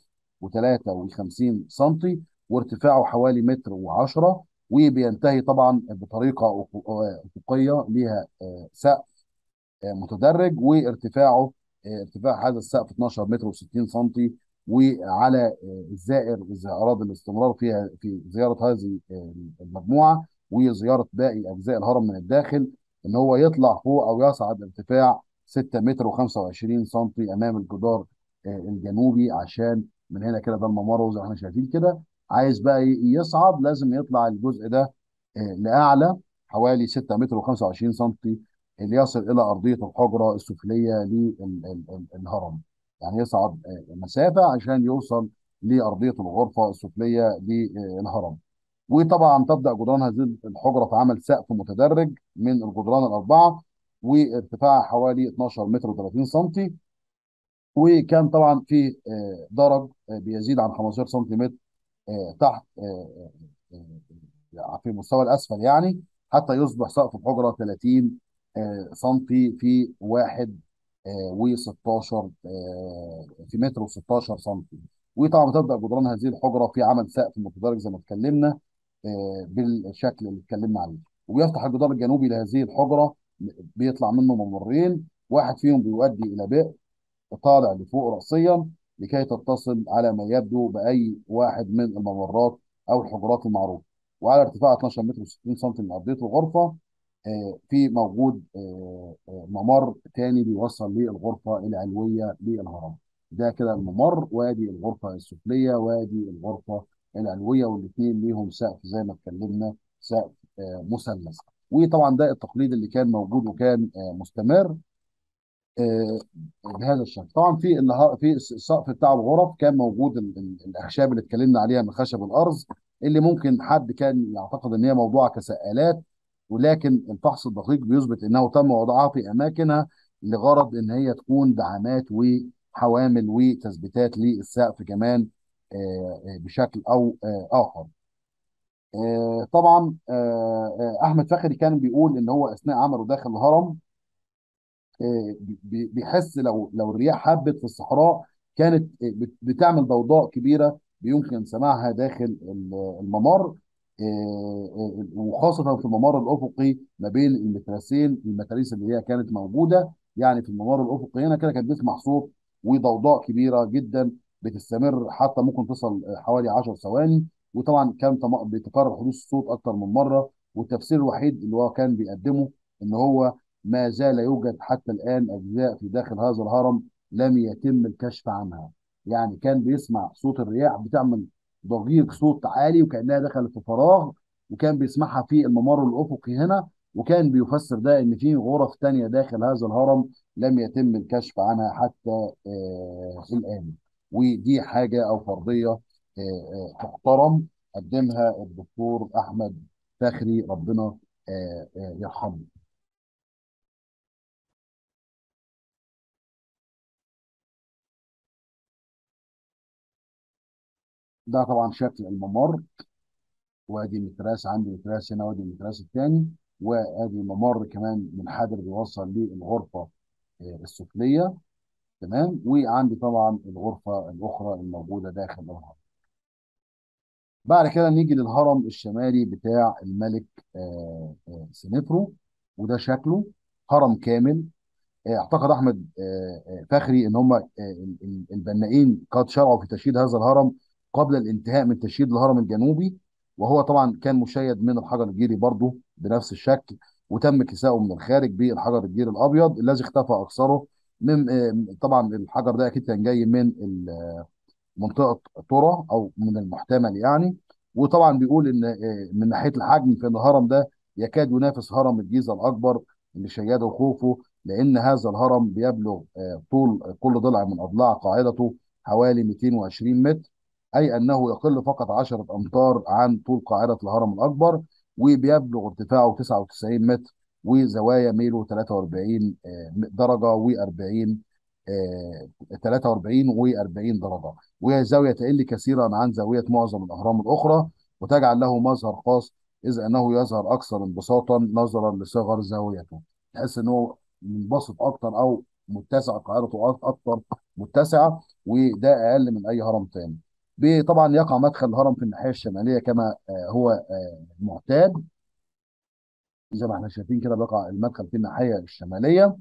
و53 سم وارتفاعه حوالي متر و10 وبينتهي طبعا بطريقه أفق- آه، افقيه ليها آه، سقف آه، متدرج وارتفاعه آه، ارتفاع هذا السقف 12 متر و60 سنتي وعلى آه، الزائر اذا اراد الاستمرار فيها في زياره هذه آه، المجموعه وزياره باقي اجزاء الهرم من الداخل ان هو يطلع فوق او يصعد ارتفاع 6 متر و25 سنتي امام الجدار آه، الجنوبي عشان من هنا كده ده الممر زي ما احنا شايفين كده عايز بقى ي- يصعد لازم يطلع الجزء ده آه، لاعلى حوالي 6 متر و25 سنتي اللي يصل الى ارضيه الحجره السفليه للهرم يعني يصعد آه، مسافه عشان يوصل لارضيه الغرفه السفليه للهرم وطبعا تبدا جدران هذه الحجره في عمل سقف متدرج من الجدران الاربعه وارتفاعها حوالي 12 متر و30 سم وكان طبعا في آه، درج آه، بيزيد عن 15 سنتيمتر آه، تحت آه، آه، آه، في المستوى الاسفل يعني حتى يصبح سقف الحجره 30 آه، سنتي في 1 و16 في متر و16 سنتي وطبعا بتبدا جدران هذه الحجره في عمل سقف متدرج زي ما اتكلمنا آه، بالشكل اللي اتكلمنا عليه وبيفتح الجدار الجنوبي لهذه الحجره بيطلع منه ممرين واحد فيهم بيؤدي الى بئر طالع لفوق رأسيا لكي تتصل على ما يبدو بأي واحد من الممرات أو الحجرات المعروفة وعلى ارتفاع 12 متر و60 سم من أرضية الغرفة آه، في موجود آه، آه، ممر تاني بيوصل للغرفة العلوية للهرم ده كده الممر وادي الغرفة السفلية وادي الغرفة العلوية والاثنين ليهم سقف زي ما اتكلمنا سقف مثلث وطبعا ده التقليد اللي كان موجود وكان مستمر آه، بهذا الشكل طبعا في النهار في السقف بتاع الغرف كان موجود ال- ال- الاخشاب اللي اتكلمنا عليها من خشب الارز اللي ممكن حد كان يعتقد ان هي موضوعه كسقالات ولكن الفحص الدقيق بيثبت انه تم وضعها في اماكنها لغرض ان هي تكون دعامات وحوامل وتثبيتات للسقف كمان آه، آه، بشكل او آه، اخر آه، طبعا آه، آه، احمد فخري كان بيقول ان هو اثناء عمله داخل الهرم آه، بي- بيحس لو لو الرياح هبت في الصحراء كانت آه، بت- بتعمل ضوضاء كبيره بيمكن سماعها داخل ال- الممر آه، آه، وخاصه في الممر الافقي ما بين المترسين المتاريس اللي هي كانت موجوده يعني في الممر الافقي هنا كده كانت بتسمع صوت وضوضاء كبيره جدا بتستمر حتى ممكن تصل آه، حوالي 10 ثواني وطبعا كان تم- بيتكرر حدوث الصوت اكتر من مره والتفسير الوحيد اللي هو كان بيقدمه ان هو ما زال يوجد حتى الآن أجزاء في داخل هذا الهرم لم يتم الكشف عنها يعني كان بيسمع صوت الرياح بتعمل ضجيج صوت عالي وكأنها دخلت في فراغ وكان بيسمعها في الممر الأفقي هنا وكان بيفسر ده إن في غرف تانية داخل هذا الهرم لم يتم الكشف عنها حتى آه الآن ودي حاجة أو فرضية آه آه تحترم قدمها الدكتور أحمد فخري ربنا آه آه يرحمه ده طبعا شكل الممر وادي متراس عندي متراس هنا وادي المتراس الثاني وادي ممر كمان منحدر بيوصل للغرفه آه، السفليه تمام وعندي طبعا الغرفه الاخرى الموجوده داخل الهرم بعد كده نيجي للهرم الشمالي بتاع الملك آه، آه، سنفرو وده شكله هرم كامل آه، اعتقد احمد آه، آه، فخري ان هم آه، ال- ال- البنائين قد شرعوا في تشييد هذا الهرم قبل الانتهاء من تشييد الهرم الجنوبي وهو طبعا كان مشيد من الحجر الجيري برضه بنفس الشكل وتم كساؤه من الخارج بالحجر الجيري الابيض الذي اختفى اكثره من آه، طبعا الحجر ده اكيد كان جاي من منطقه ترى او من المحتمل يعني وطبعا بيقول ان آه، من ناحيه الحجم في الهرم ده يكاد ينافس هرم الجيزه الاكبر اللي شيده خوفو لان هذا الهرم بيبلغ آه، طول كل ضلع من اضلاع قاعدته حوالي 220 متر اي انه يقل فقط 10 امتار عن طول قاعده الهرم الاكبر وبيبلغ ارتفاعه 99 متر وزوايا ميله 43 آه، درجه و40 43 و40 درجه وهي زاويه تقل كثيرا عن زاويه معظم الاهرام الاخرى وتجعل له مظهر خاص اذ انه يظهر اكثر انبساطا نظرا لصغر زاويته تحس ان هو منبسط اكتر او متسع قاعدته أك- اكتر متسعه وده اقل من اي هرم تاني ب- طبعا يقع مدخل الهرم في الناحيه الشماليه كما آه، هو آه، معتاد زي ما احنا شايفين كده بيقع المدخل في الناحيه الشماليه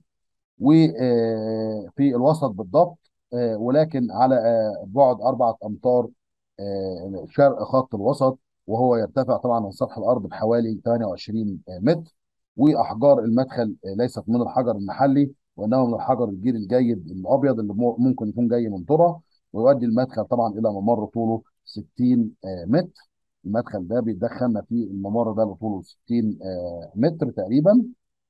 وفي الوسط بالضبط آه، ولكن على آه، بعد أربعة أمتار آه، شرق خط الوسط وهو يرتفع طبعا عن سطح الأرض بحوالي 28 متر وأحجار المدخل آه، ليست من الحجر المحلي وإنما من الحجر الجيري الجيد الأبيض اللي مو- ممكن يكون جاي من ترى ويؤدي المدخل طبعا إلى ممر طوله 60 آه، متر المدخل ده بيدخلنا في الممر ده اللي طوله 60 آه، متر تقريبا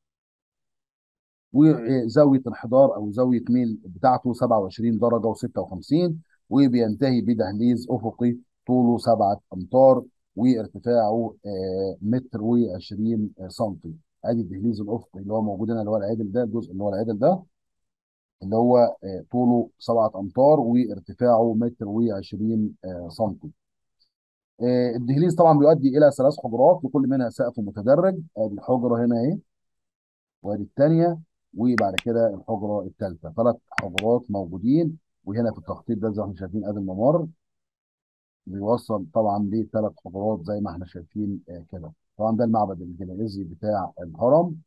وزاويه انحدار او زاويه ميل بتاعته 27 درجه و56 وبينتهي بدهليز افقي طوله 7 امتار وارتفاعه آه، متر و20 سنتي ادي الدهليز الافقي اللي هو موجود هنا اللي هو العدل ده الجزء اللي هو العدل ده اللي هو آه، طوله 7 امتار وارتفاعه متر و20 سنتي آه، الدهليز طبعا بيؤدي الى ثلاث حجرات لكل منها سقف متدرج ادي الحجره هنا اهي وادي الثانيه وبعد كده الحجره الثالثه ثلاث حجرات موجودين وهنا في التخطيط ده زي ما احنا شايفين ادي الممر بيوصل طبعا لثلاث حجرات زي ما احنا شايفين آه، كده طبعا ده المعبد الجنائزي بتاع الهرم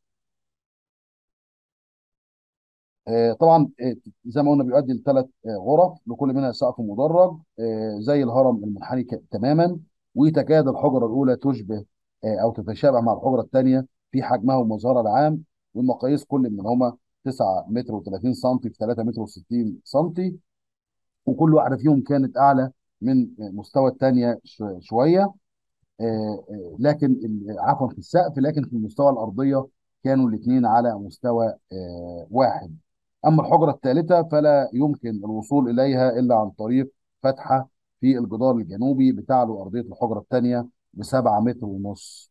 آه، طبعا آه، زي ما قلنا بيؤدي لثلاث غرف لكل منها سقف مدرج آه، زي الهرم المنحني ك- تماما وتكاد الحجره الاولى تشبه آه، او تتشابه مع الحجره الثانيه في حجمها ومظهرها العام والمقاييس كل منهما 9 متر و30 سم في 3 متر و60 سم وكل واحده فيهم كانت اعلى من مستوى الثانيه شويه آه، آه، لكن ال- عفوا في السقف لكن في المستوى الارضيه كانوا الاثنين على مستوى آه، واحد اما الحجره الثالثه فلا يمكن الوصول اليها الا عن طريق فتحه في الجدار الجنوبي بتعلو ارضيه الحجره الثانيه بسبعة متر ونص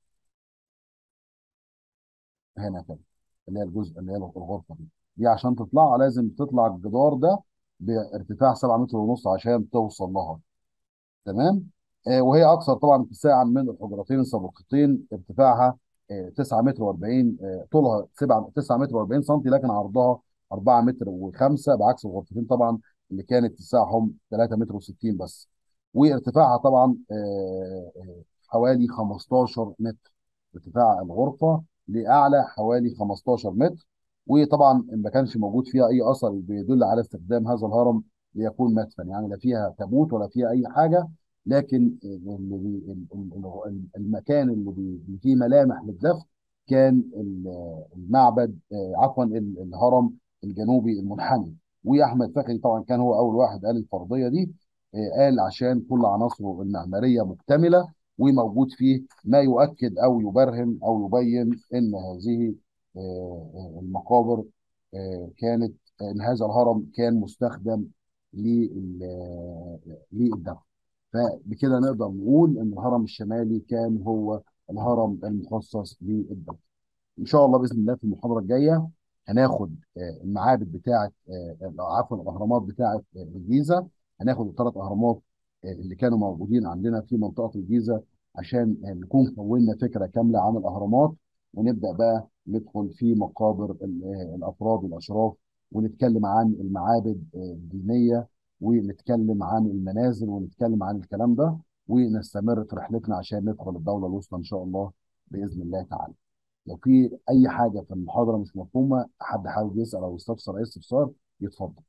هنا كده اللي هي الجزء اللي هي الغرفه دي دي عشان تطلع لازم تطلع الجدار ده بارتفاع 7 متر ونص عشان توصل لها تمام آه، وهي اكثر طبعا اتساعا من الحجرتين السابقتين ارتفاعها آه، 9 متر و40 طولها 7 9 متر و40 سم لكن عرضها 4 متر و5 بعكس الغرفتين طبعا اللي كان اتساعهم 3 متر و60 بس وارتفاعها طبعا آه، آه، حوالي 15 متر ارتفاع الغرفه لاعلى حوالي 15 متر وطبعا ما كانش موجود فيها اي اثر بيدل على استخدام هذا الهرم ليكون مدفن يعني لا فيها تابوت ولا فيها اي حاجه لكن اللي بي ال- ال- ال- المكان اللي بي- اللي فيه ملامح للدفن كان ال- المعبد آه، عفوا ال- الهرم الجنوبي المنحني واحمد فخري طبعا كان هو اول واحد قال الفرضيه دي آه، قال عشان كل عناصره المعماريه مكتمله وموجود فيه ما يؤكد او يبرهن او يبين ان هذه آه، آه، المقابر آه، كانت ان هذا الهرم كان مستخدم لل- آه، للدفن فبكده نقدر نقول ان الهرم الشمالي كان هو الهرم المخصص للدفن ان شاء الله باذن الله في المحاضره الجايه هناخد آه، المعابد بتاعه آه، عفوا الاهرامات بتاعه آه، الجيزه هناخد الثلاث اهرامات آه، اللي كانوا موجودين عندنا في منطقه الجيزه عشان آه، نكون كونا فكره كامله عن الاهرامات ونبدا بقى ندخل في مقابر ال- آه، الافراد والاشراف ونتكلم عن المعابد آه، الدينيه ونتكلم عن المنازل ونتكلم عن الكلام ده ونستمر في رحلتنا عشان ندخل الدوله الوسطى ان شاء الله باذن الله تعالى. لو في اي حاجه في المحاضره مش مفهومه حد حابب يسال او يستفسر اي استفسار يتفضل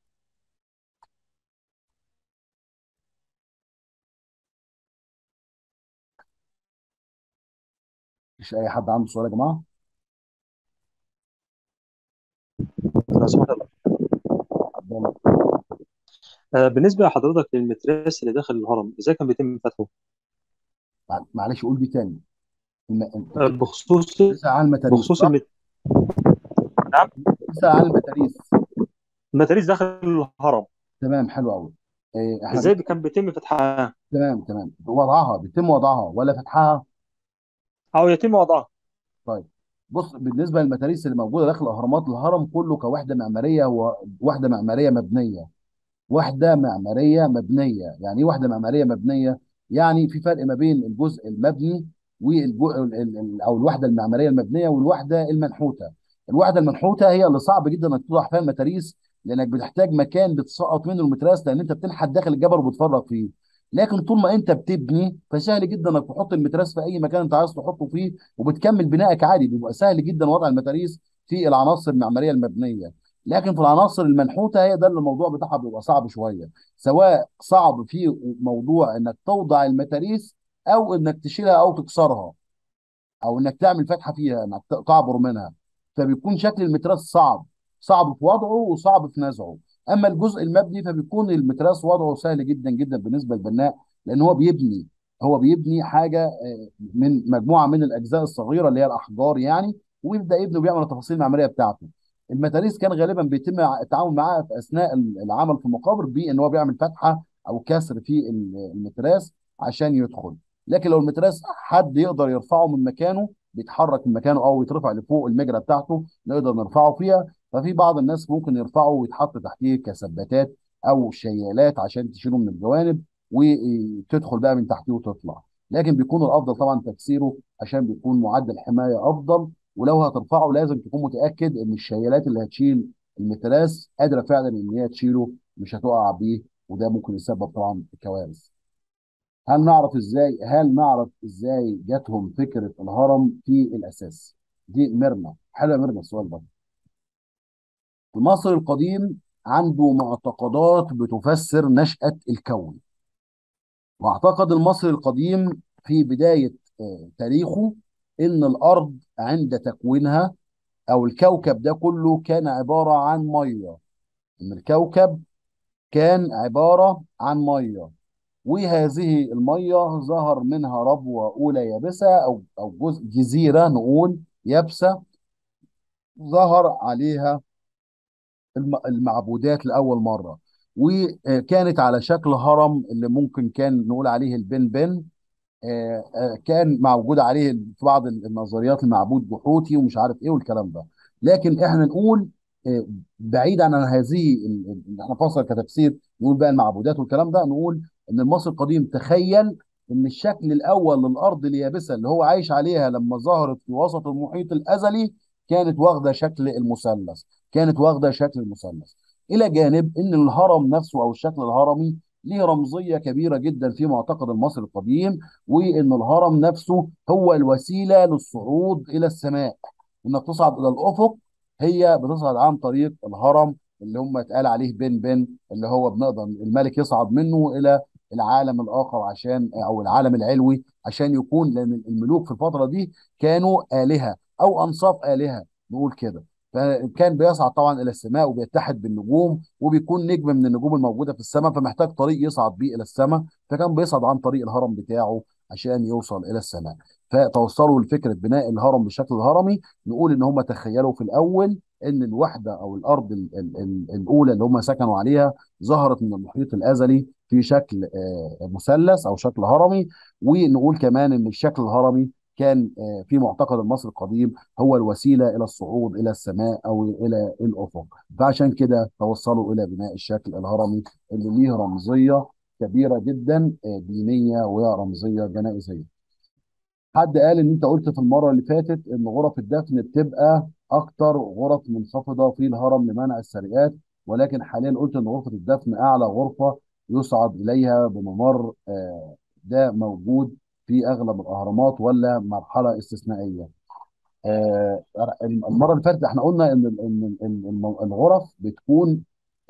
مش اي حد عنده سؤال يا جماعه لو سمحت الله. اتفضل آه، بالنسبة لحضرتك للمتراس اللي داخل الهرم ازاي كان بيتم فتحه؟ مع- معلش قول دي تاني الم... انت آه، بت- بخصوص بتسال عن المتاريس بخصوص صح؟ المت... نعم بتسال عن المتاريس المتاريس داخل الهرم تمام حلو قوي إيه احنا ازاي بت... كان بيتم فتحها تمام تمام وضعها بيتم وضعها ولا فتحها او يتم وضعها طيب بص بالنسبه للمتاريس اللي موجوده داخل الاهرامات الهرم كله كوحده معماريه هو وحده معماريه مبنيه وحده معماريه مبنيه يعني ايه وحده معماريه مبنيه يعني في فرق ما بين الجزء المبني والجو... ال- ال- ال- او الوحده المعماريه المبنيه والوحده المنحوته الوحده المنحوته هي اللي صعب جدا انك توضع فيها المتاريس لانك بتحتاج مكان بتسقط منه المتراس لان انت بتنحت داخل الجبل وبتفرغ فيه لكن طول ما انت بتبني فسهل جدا انك تحط المتراس في اي مكان انت عايز تحطه فيه وبتكمل بنائك عادي بيبقى سهل جدا وضع المتاريس في العناصر المعماريه المبنيه لكن في العناصر المنحوته هي ده اللي الموضوع بتاعها بيبقى صعب شويه سواء صعب في موضوع انك توضع المتاريس او انك تشيلها او تكسرها او انك تعمل فتحه فيها انك ت- تعبر منها فبيكون شكل المتراس صعب صعب في وضعه وصعب في نزعه اما الجزء المبني فبيكون المتراس وضعه سهل جدا جدا بالنسبه للبناء لان هو بيبني هو بيبني حاجه آه، من مجموعه من الاجزاء الصغيره اللي هي الاحجار يعني ويبدا يبني وبيعمل التفاصيل المعماريه بتاعته المتاريس كان غالبا بيتم التعامل معاها في اثناء العمل في المقابر بان هو بيعمل فتحه او كسر في المتراس عشان يدخل لكن لو المتراس حد يقدر يرفعه من مكانه بيتحرك من مكانه او يترفع لفوق المجرى بتاعته نقدر نرفعه فيها ففي بعض الناس ممكن يرفعه ويتحط تحتيه كثباتات او شيالات عشان تشيله من الجوانب وتدخل بقى من تحتيه وتطلع لكن بيكون الافضل طبعا تكسيره عشان بيكون معدل حمايه افضل ولو هترفعه لازم تكون متاكد ان الشيالات اللي هتشيل المتراس قادره فعلا ان هي تشيله مش هتقع بيه وده ممكن يسبب طبعا كوارث هل نعرف ازاي هل نعرف ازاي جاتهم فكره الهرم في الاساس دي ميرنا حلو يا ميرنا السؤال ده المصري القديم عنده معتقدات بتفسر نشأة الكون واعتقد المصري القديم في بداية آه، تاريخه ان الارض عند تكوينها او الكوكب ده كله كان عبارة عن مية ان الكوكب كان عبارة عن مية وهذه المية ظهر منها ربوة أولى يابسة أو أو جزء جزيرة نقول يابسة ظهر عليها الم- المعبودات لأول مرة وكانت على شكل هرم اللي ممكن كان نقول عليه البن بن آه، آه، كان موجود عليه في بعض النظريات المعبود بحوثي ومش عارف ايه والكلام ده لكن احنا نقول آه، بعيدا عن هذه ال- ال- احنا فصل كتفسير نقول بقى المعبودات والكلام ده نقول ان المصري القديم تخيل ان الشكل الاول للارض اليابسه اللي هو عايش عليها لما ظهرت في وسط المحيط الازلي كانت واخده شكل المثلث كانت واخده شكل المثلث الى جانب ان الهرم نفسه او الشكل الهرمي ليه رمزيه كبيره جدا في معتقد المصري القديم وان الهرم نفسه هو الوسيله للصعود الى السماء انك تصعد الى الافق هي بتصعد عن طريق الهرم اللي هم اتقال عليه بن بن اللي هو بنقدر الملك يصعد منه الى العالم الاخر عشان او العالم العلوي عشان يكون لان الملوك في الفتره دي كانوا الهه او انصاف الهه نقول كده فكان بيصعد طبعا الى السماء وبيتحد بالنجوم وبيكون نجم من النجوم الموجوده في السماء فمحتاج طريق يصعد بيه الى السماء فكان بيصعد عن طريق الهرم بتاعه عشان يوصل الى السماء فتوصلوا لفكره بناء الهرم بالشكل الهرمي نقول ان هم تخيلوا في الاول ان الوحده او الارض ال ال ال الاولى اللي هم سكنوا عليها ظهرت من المحيط الازلي في شكل آه، مثلث او شكل هرمي ونقول كمان ان الشكل الهرمي كان آه، في معتقد المصري القديم هو الوسيله الى الصعود الى السماء او الى الافق فعشان كده توصلوا الى بناء الشكل الهرمي اللي ليه رمزيه كبيره جدا آه، دينيه ورمزيه جنائزيه حد قال ان انت قلت في المره اللي فاتت ان غرف الدفن بتبقى اكتر غرف منخفضه في الهرم لمنع السرقات ولكن حاليا قلت ان غرفه الدفن اعلى غرفه يصعد اليها بممر آه، ده موجود في اغلب الاهرامات ولا مرحله استثنائيه آه، المره اللي فاتت احنا قلنا ان ان إن الغرف بتكون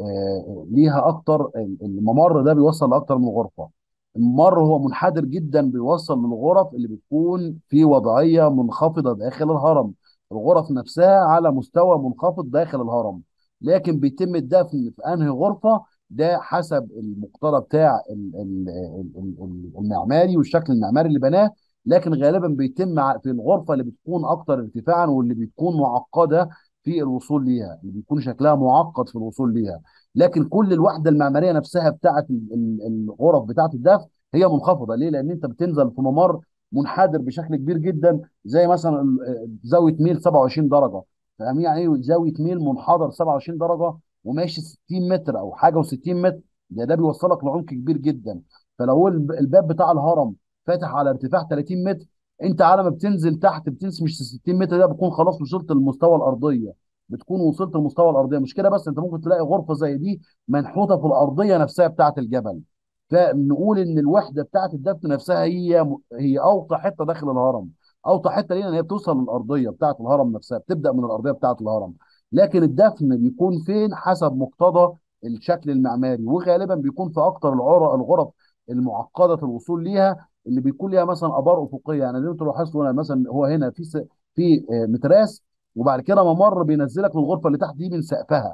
آه، ليها اكتر الممر ده بيوصل لاكتر من غرفه الممر هو منحدر جدا بيوصل للغرف اللي بتكون في وضعيه منخفضه داخل الهرم الغرف نفسها على مستوى منخفض داخل الهرم لكن بيتم الدفن في انهي غرفه ده حسب المقتضى بتاع ال- ال- ال- ال- المعماري والشكل المعماري اللي بناه لكن غالبا بيتم ع- في الغرفه اللي بتكون اكتر ارتفاعا واللي بتكون معقده في الوصول ليها اللي بيكون شكلها معقد في الوصول ليها لكن كل الوحده المعماريه نفسها بتاعه ال- ال- الغرف بتاعه الدفن هي منخفضه ليه؟ لان انت بتنزل في ممر منحدر بشكل كبير جدا زي مثلا ال- زاويه ميل 27 درجه فاهم يعني ايه زاويه ميل منحدر 27 درجه وماشي 60 متر او حاجه و60 متر ده ده بيوصلك لعمق كبير جدا فلو الب- الباب بتاع الهرم فاتح على ارتفاع 30 متر انت على ما بتنزل تحت بتنزل مش 60 متر ده بتكون خلاص وصلت للمستوى الارضيه بتكون وصلت لمستوى الارضيه مش كده بس انت ممكن تلاقي غرفه زي دي منحوته في الارضيه نفسها بتاعه الجبل فنقول ان الوحده بتاعه الدفن نفسها هي هي اوطى حته داخل الهرم اوطى حته ليه لان هي بتوصل للارضيه بتاعه الهرم نفسها بتبدا من الارضيه بتاعه الهرم لكن الدفن بيكون فين حسب مقتضى الشكل المعماري وغالبا بيكون في اكتر العر- الغرف المعقده الوصول ليها اللي بيكون ليها مثلا ابار افقيه يعني زي ما انتوا لاحظتوا هنا مثلا هو هنا في س- في آه، متراس وبعد كده ممر بينزلك للغرفه اللي تحت دي من سقفها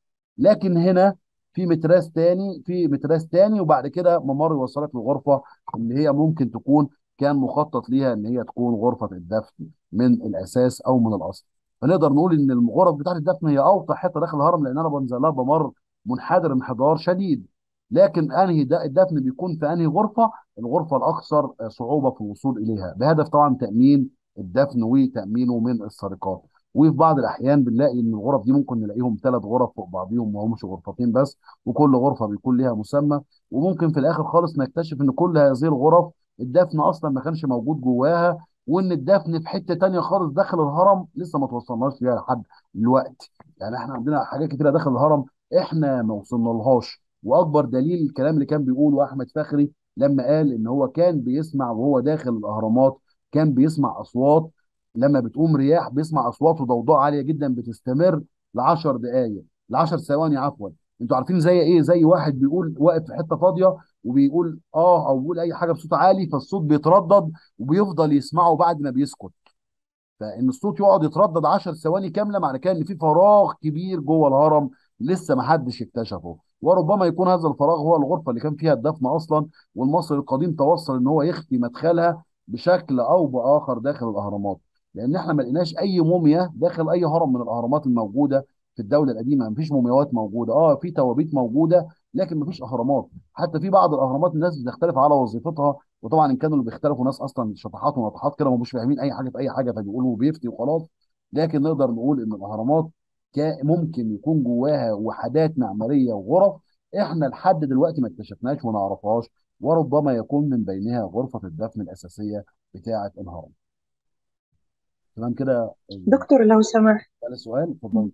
لكن هنا في متراس تاني في متراس تاني وبعد كده ممر يوصلك للغرفه اللي هي ممكن تكون كان مخطط ليها ان هي تكون غرفه الدفن من الاساس او من الاصل فنقدر نقول ان الغرف بتاعت الدفن هي اوطى حته داخل الهرم لان انا بنزل لها بمر منحدر انحدار شديد لكن انهي د- الدفن بيكون في انهي غرفه الغرفه الاكثر صعوبه في الوصول اليها بهدف طبعا تامين الدفن وتامينه من السرقات وفي بعض الاحيان بنلاقي ان الغرف دي ممكن نلاقيهم ثلاث غرف فوق بعضيهم وهمش غرفتين بس وكل غرفه بيكون ليها مسمى وممكن في الاخر خالص نكتشف ان كل هذه الغرف الدفن اصلا ما كانش موجود جواها وان الدفن في حته تانيه خالص داخل الهرم لسه ما توصلناش ليها لحد دلوقتي يعني احنا عندنا حاجات كتيره داخل الهرم احنا ما وصلنا لهاش واكبر دليل الكلام اللي كان بيقوله احمد فخري لما قال ان هو كان بيسمع وهو داخل الاهرامات كان بيسمع اصوات لما بتقوم رياح بيسمع اصوات وضوضاء عاليه جدا بتستمر ل 10 دقائق ل 10 ثواني عفوا انتوا عارفين زي ايه زي واحد بيقول واقف في حته فاضيه وبيقول اه او بيقول اي حاجه بصوت عالي فالصوت بيتردد وبيفضل يسمعه بعد ما بيسكت فان الصوت يقعد يتردد 10 ثواني كامله معنى كده ان في فراغ كبير جوه الهرم لسه ما حدش اكتشفه وربما يكون هذا الفراغ هو الغرفه اللي كان فيها الدفن اصلا والمصري القديم توصل ان هو يخفي مدخلها بشكل او باخر داخل الاهرامات لان احنا ما لقيناش اي موميا داخل اي هرم من الاهرامات الموجوده في الدوله القديمه مفيش مومياوات موجوده اه في توابيت موجوده لكن مفيش اهرامات حتى في بعض الاهرامات الناس بتختلف على وظيفتها وطبعا ان كانوا اللي بيختلفوا ناس اصلا شطحات ونطحات كده ومش فاهمين اي حاجه في اي حاجه فبيقولوا بيفتي وخلاص لكن نقدر نقول ان الاهرامات كا- ممكن يكون جواها وحدات معماريه وغرف احنا لحد دلوقتي ما اكتشفناش وما نعرفهاش وربما يكون من بينها غرفه الدفن الاساسيه بتاعه الهرم تمام كده دكتور لو سمحت ده سؤال اتفضل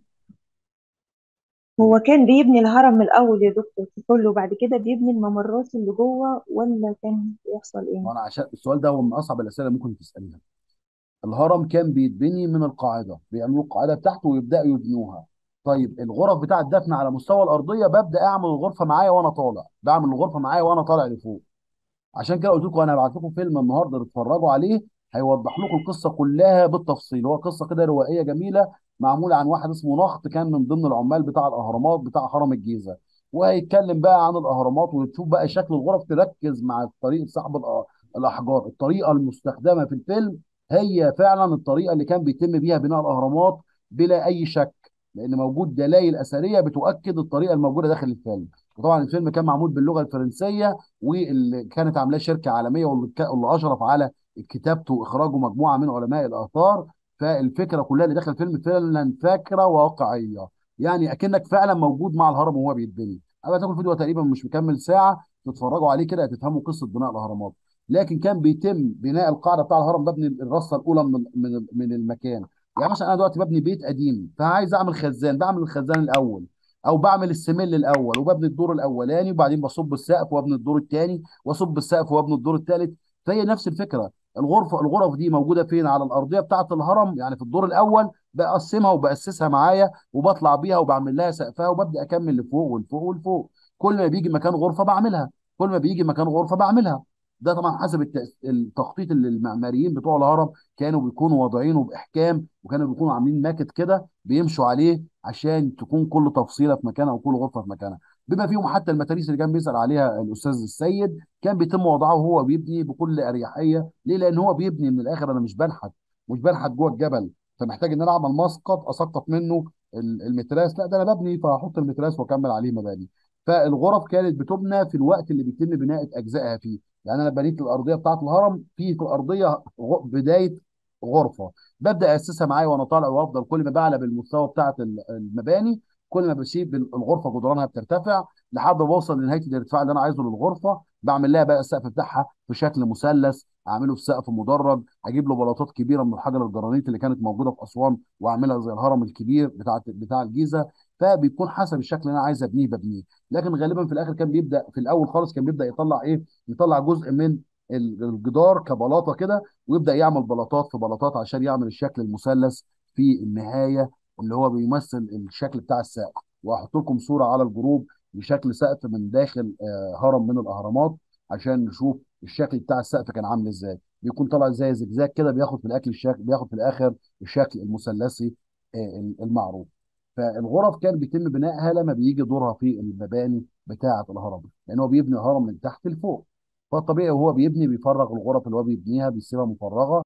هو كان بيبني الهرم من الأول يا دكتور كله وبعد كده بيبني الممرات اللي جوه ولا كان بيحصل إيه؟ وانا عشان السؤال ده هو من اصعب الاسئله اللي ممكن تساليها الهرم كان بيتبني من القاعده بيعملوا القاعده بتاعته ويبداوا يبنوها طيب الغرف بتاع الدفن على مستوى الارضيه ببدا اعمل الغرفه معايا وانا طالع بعمل الغرفه معايا وانا طالع لفوق عشان كده قلت لكم انا هبعت لكم فيلم النهارده تتفرجوا عليه هيوضح لكم القصه كلها بالتفصيل هو قصه كده روائيه جميله معموله عن واحد اسمه نخط كان من ضمن العمال بتاع الاهرامات بتاع هرم الجيزه وهيتكلم بقى عن الاهرامات وتشوف بقى شكل الغرف تركز مع طريقه سحب الأ- الاحجار الطريقه المستخدمه في الفيلم هي فعلا الطريقه اللي كان بيتم بيها بناء الاهرامات بلا اي شك لان موجود دلائل اثريه بتؤكد الطريقه الموجوده داخل الفيلم وطبعا الفيلم كان معمول باللغه الفرنسيه واللي كانت عاملاه شركه عالميه واللي ك- واللي اشرف على كتابته واخراجه مجموعه من علماء الاثار فالفكره كلها اللي داخل الفيلم فعلا فكره واقعيه يعني اكنك فعلا موجود مع الهرم وهو بيتبني انا تاكل فيديو تقريبا مش مكمل ساعه تتفرجوا عليه كده هتفهموا قصه بناء الاهرامات لكن كان بيتم بناء القاعده بتاع الهرم ببني الرصه الاولى من من من المكان يعني مثلا انا دلوقتي ببني بيت قديم فعايز اعمل خزان بعمل الخزان الاول او بعمل السمل الاول وببني الدور الاولاني وبعدين بصب السقف وابني الدور الثاني واصب السقف وابني الدور الثالث فهي نفس الفكره الغرفه الغرف دي موجوده فين على الارضيه بتاعه الهرم يعني في الدور الاول بقسمها وباسسها معايا وبطلع بيها وبعمل لها سقفها وببدا اكمل لفوق ولفوق ولفوق كل ما بيجي مكان غرفه بعملها كل ما بيجي مكان غرفه بعملها ده طبعا حسب التأس- التخطيط اللي المعماريين بتوع الهرم كانوا بيكونوا واضعينه باحكام وكانوا بيكونوا عاملين ماكت كده بيمشوا عليه عشان تكون كل تفصيله في مكانها وكل غرفه في مكانها بما فيهم حتى المتاريس اللي كان بيسال عليها الاستاذ السيد كان بيتم وضعه وهو بيبني بكل اريحيه ليه لان هو بيبني من الاخر انا مش بنحت مش بنحت جوه الجبل فمحتاج ان انا اعمل مسقط اسقط منه ال- المتراس لا ده انا ببني فهحط المتراس واكمل عليه مباني فالغرف كانت بتبنى في الوقت اللي بيتم بناء اجزائها فيه يعني انا بنيت الارضيه بتاعت الهرم في في الارضيه غ- بدايه غرفه ببدا اسسها معايا وانا طالع وافضل كل ما بعلى بالمستوى بتاعت ال- المباني كل ما بسيب الغرفه جدرانها بترتفع لحد ما بوصل لنهايه الارتفاع اللي انا عايزه للغرفه بعمل لها بقى السقف بتاعها في شكل مثلث اعمله في سقف مدرج اجيب له بلاطات كبيره من الحجر الجرانيت اللي كانت موجوده في اسوان واعملها زي الهرم الكبير بتاع بتاع الجيزه فبيكون حسب الشكل اللي انا عايز ابنيه ببنيه لكن غالبا في الاخر كان بيبدا في الاول خالص كان بيبدا يطلع ايه يطلع جزء من ال- الجدار كبلاطه كده ويبدا يعمل بلاطات في بلاطات عشان يعمل الشكل المثلث في النهايه اللي هو بيمثل الشكل بتاع السقف وهحط لكم صوره على الجروب لشكل سقف من داخل آه، هرم من الاهرامات عشان نشوف الشكل بتاع السقف كان عامل ازاي بيكون طالع زي زجزاج كده بياخد في الاكل الشكل بياخد في الاخر الشكل المثلثي آه، المعروف فالغرف كان بيتم بنائها لما بيجي دورها في المباني بتاعه الهرم لان هو بيبني الهرم من تحت لفوق فالطبيعي وهو بيبني بيفرغ الغرف اللي هو بيبنيها بيسيبها مفرغه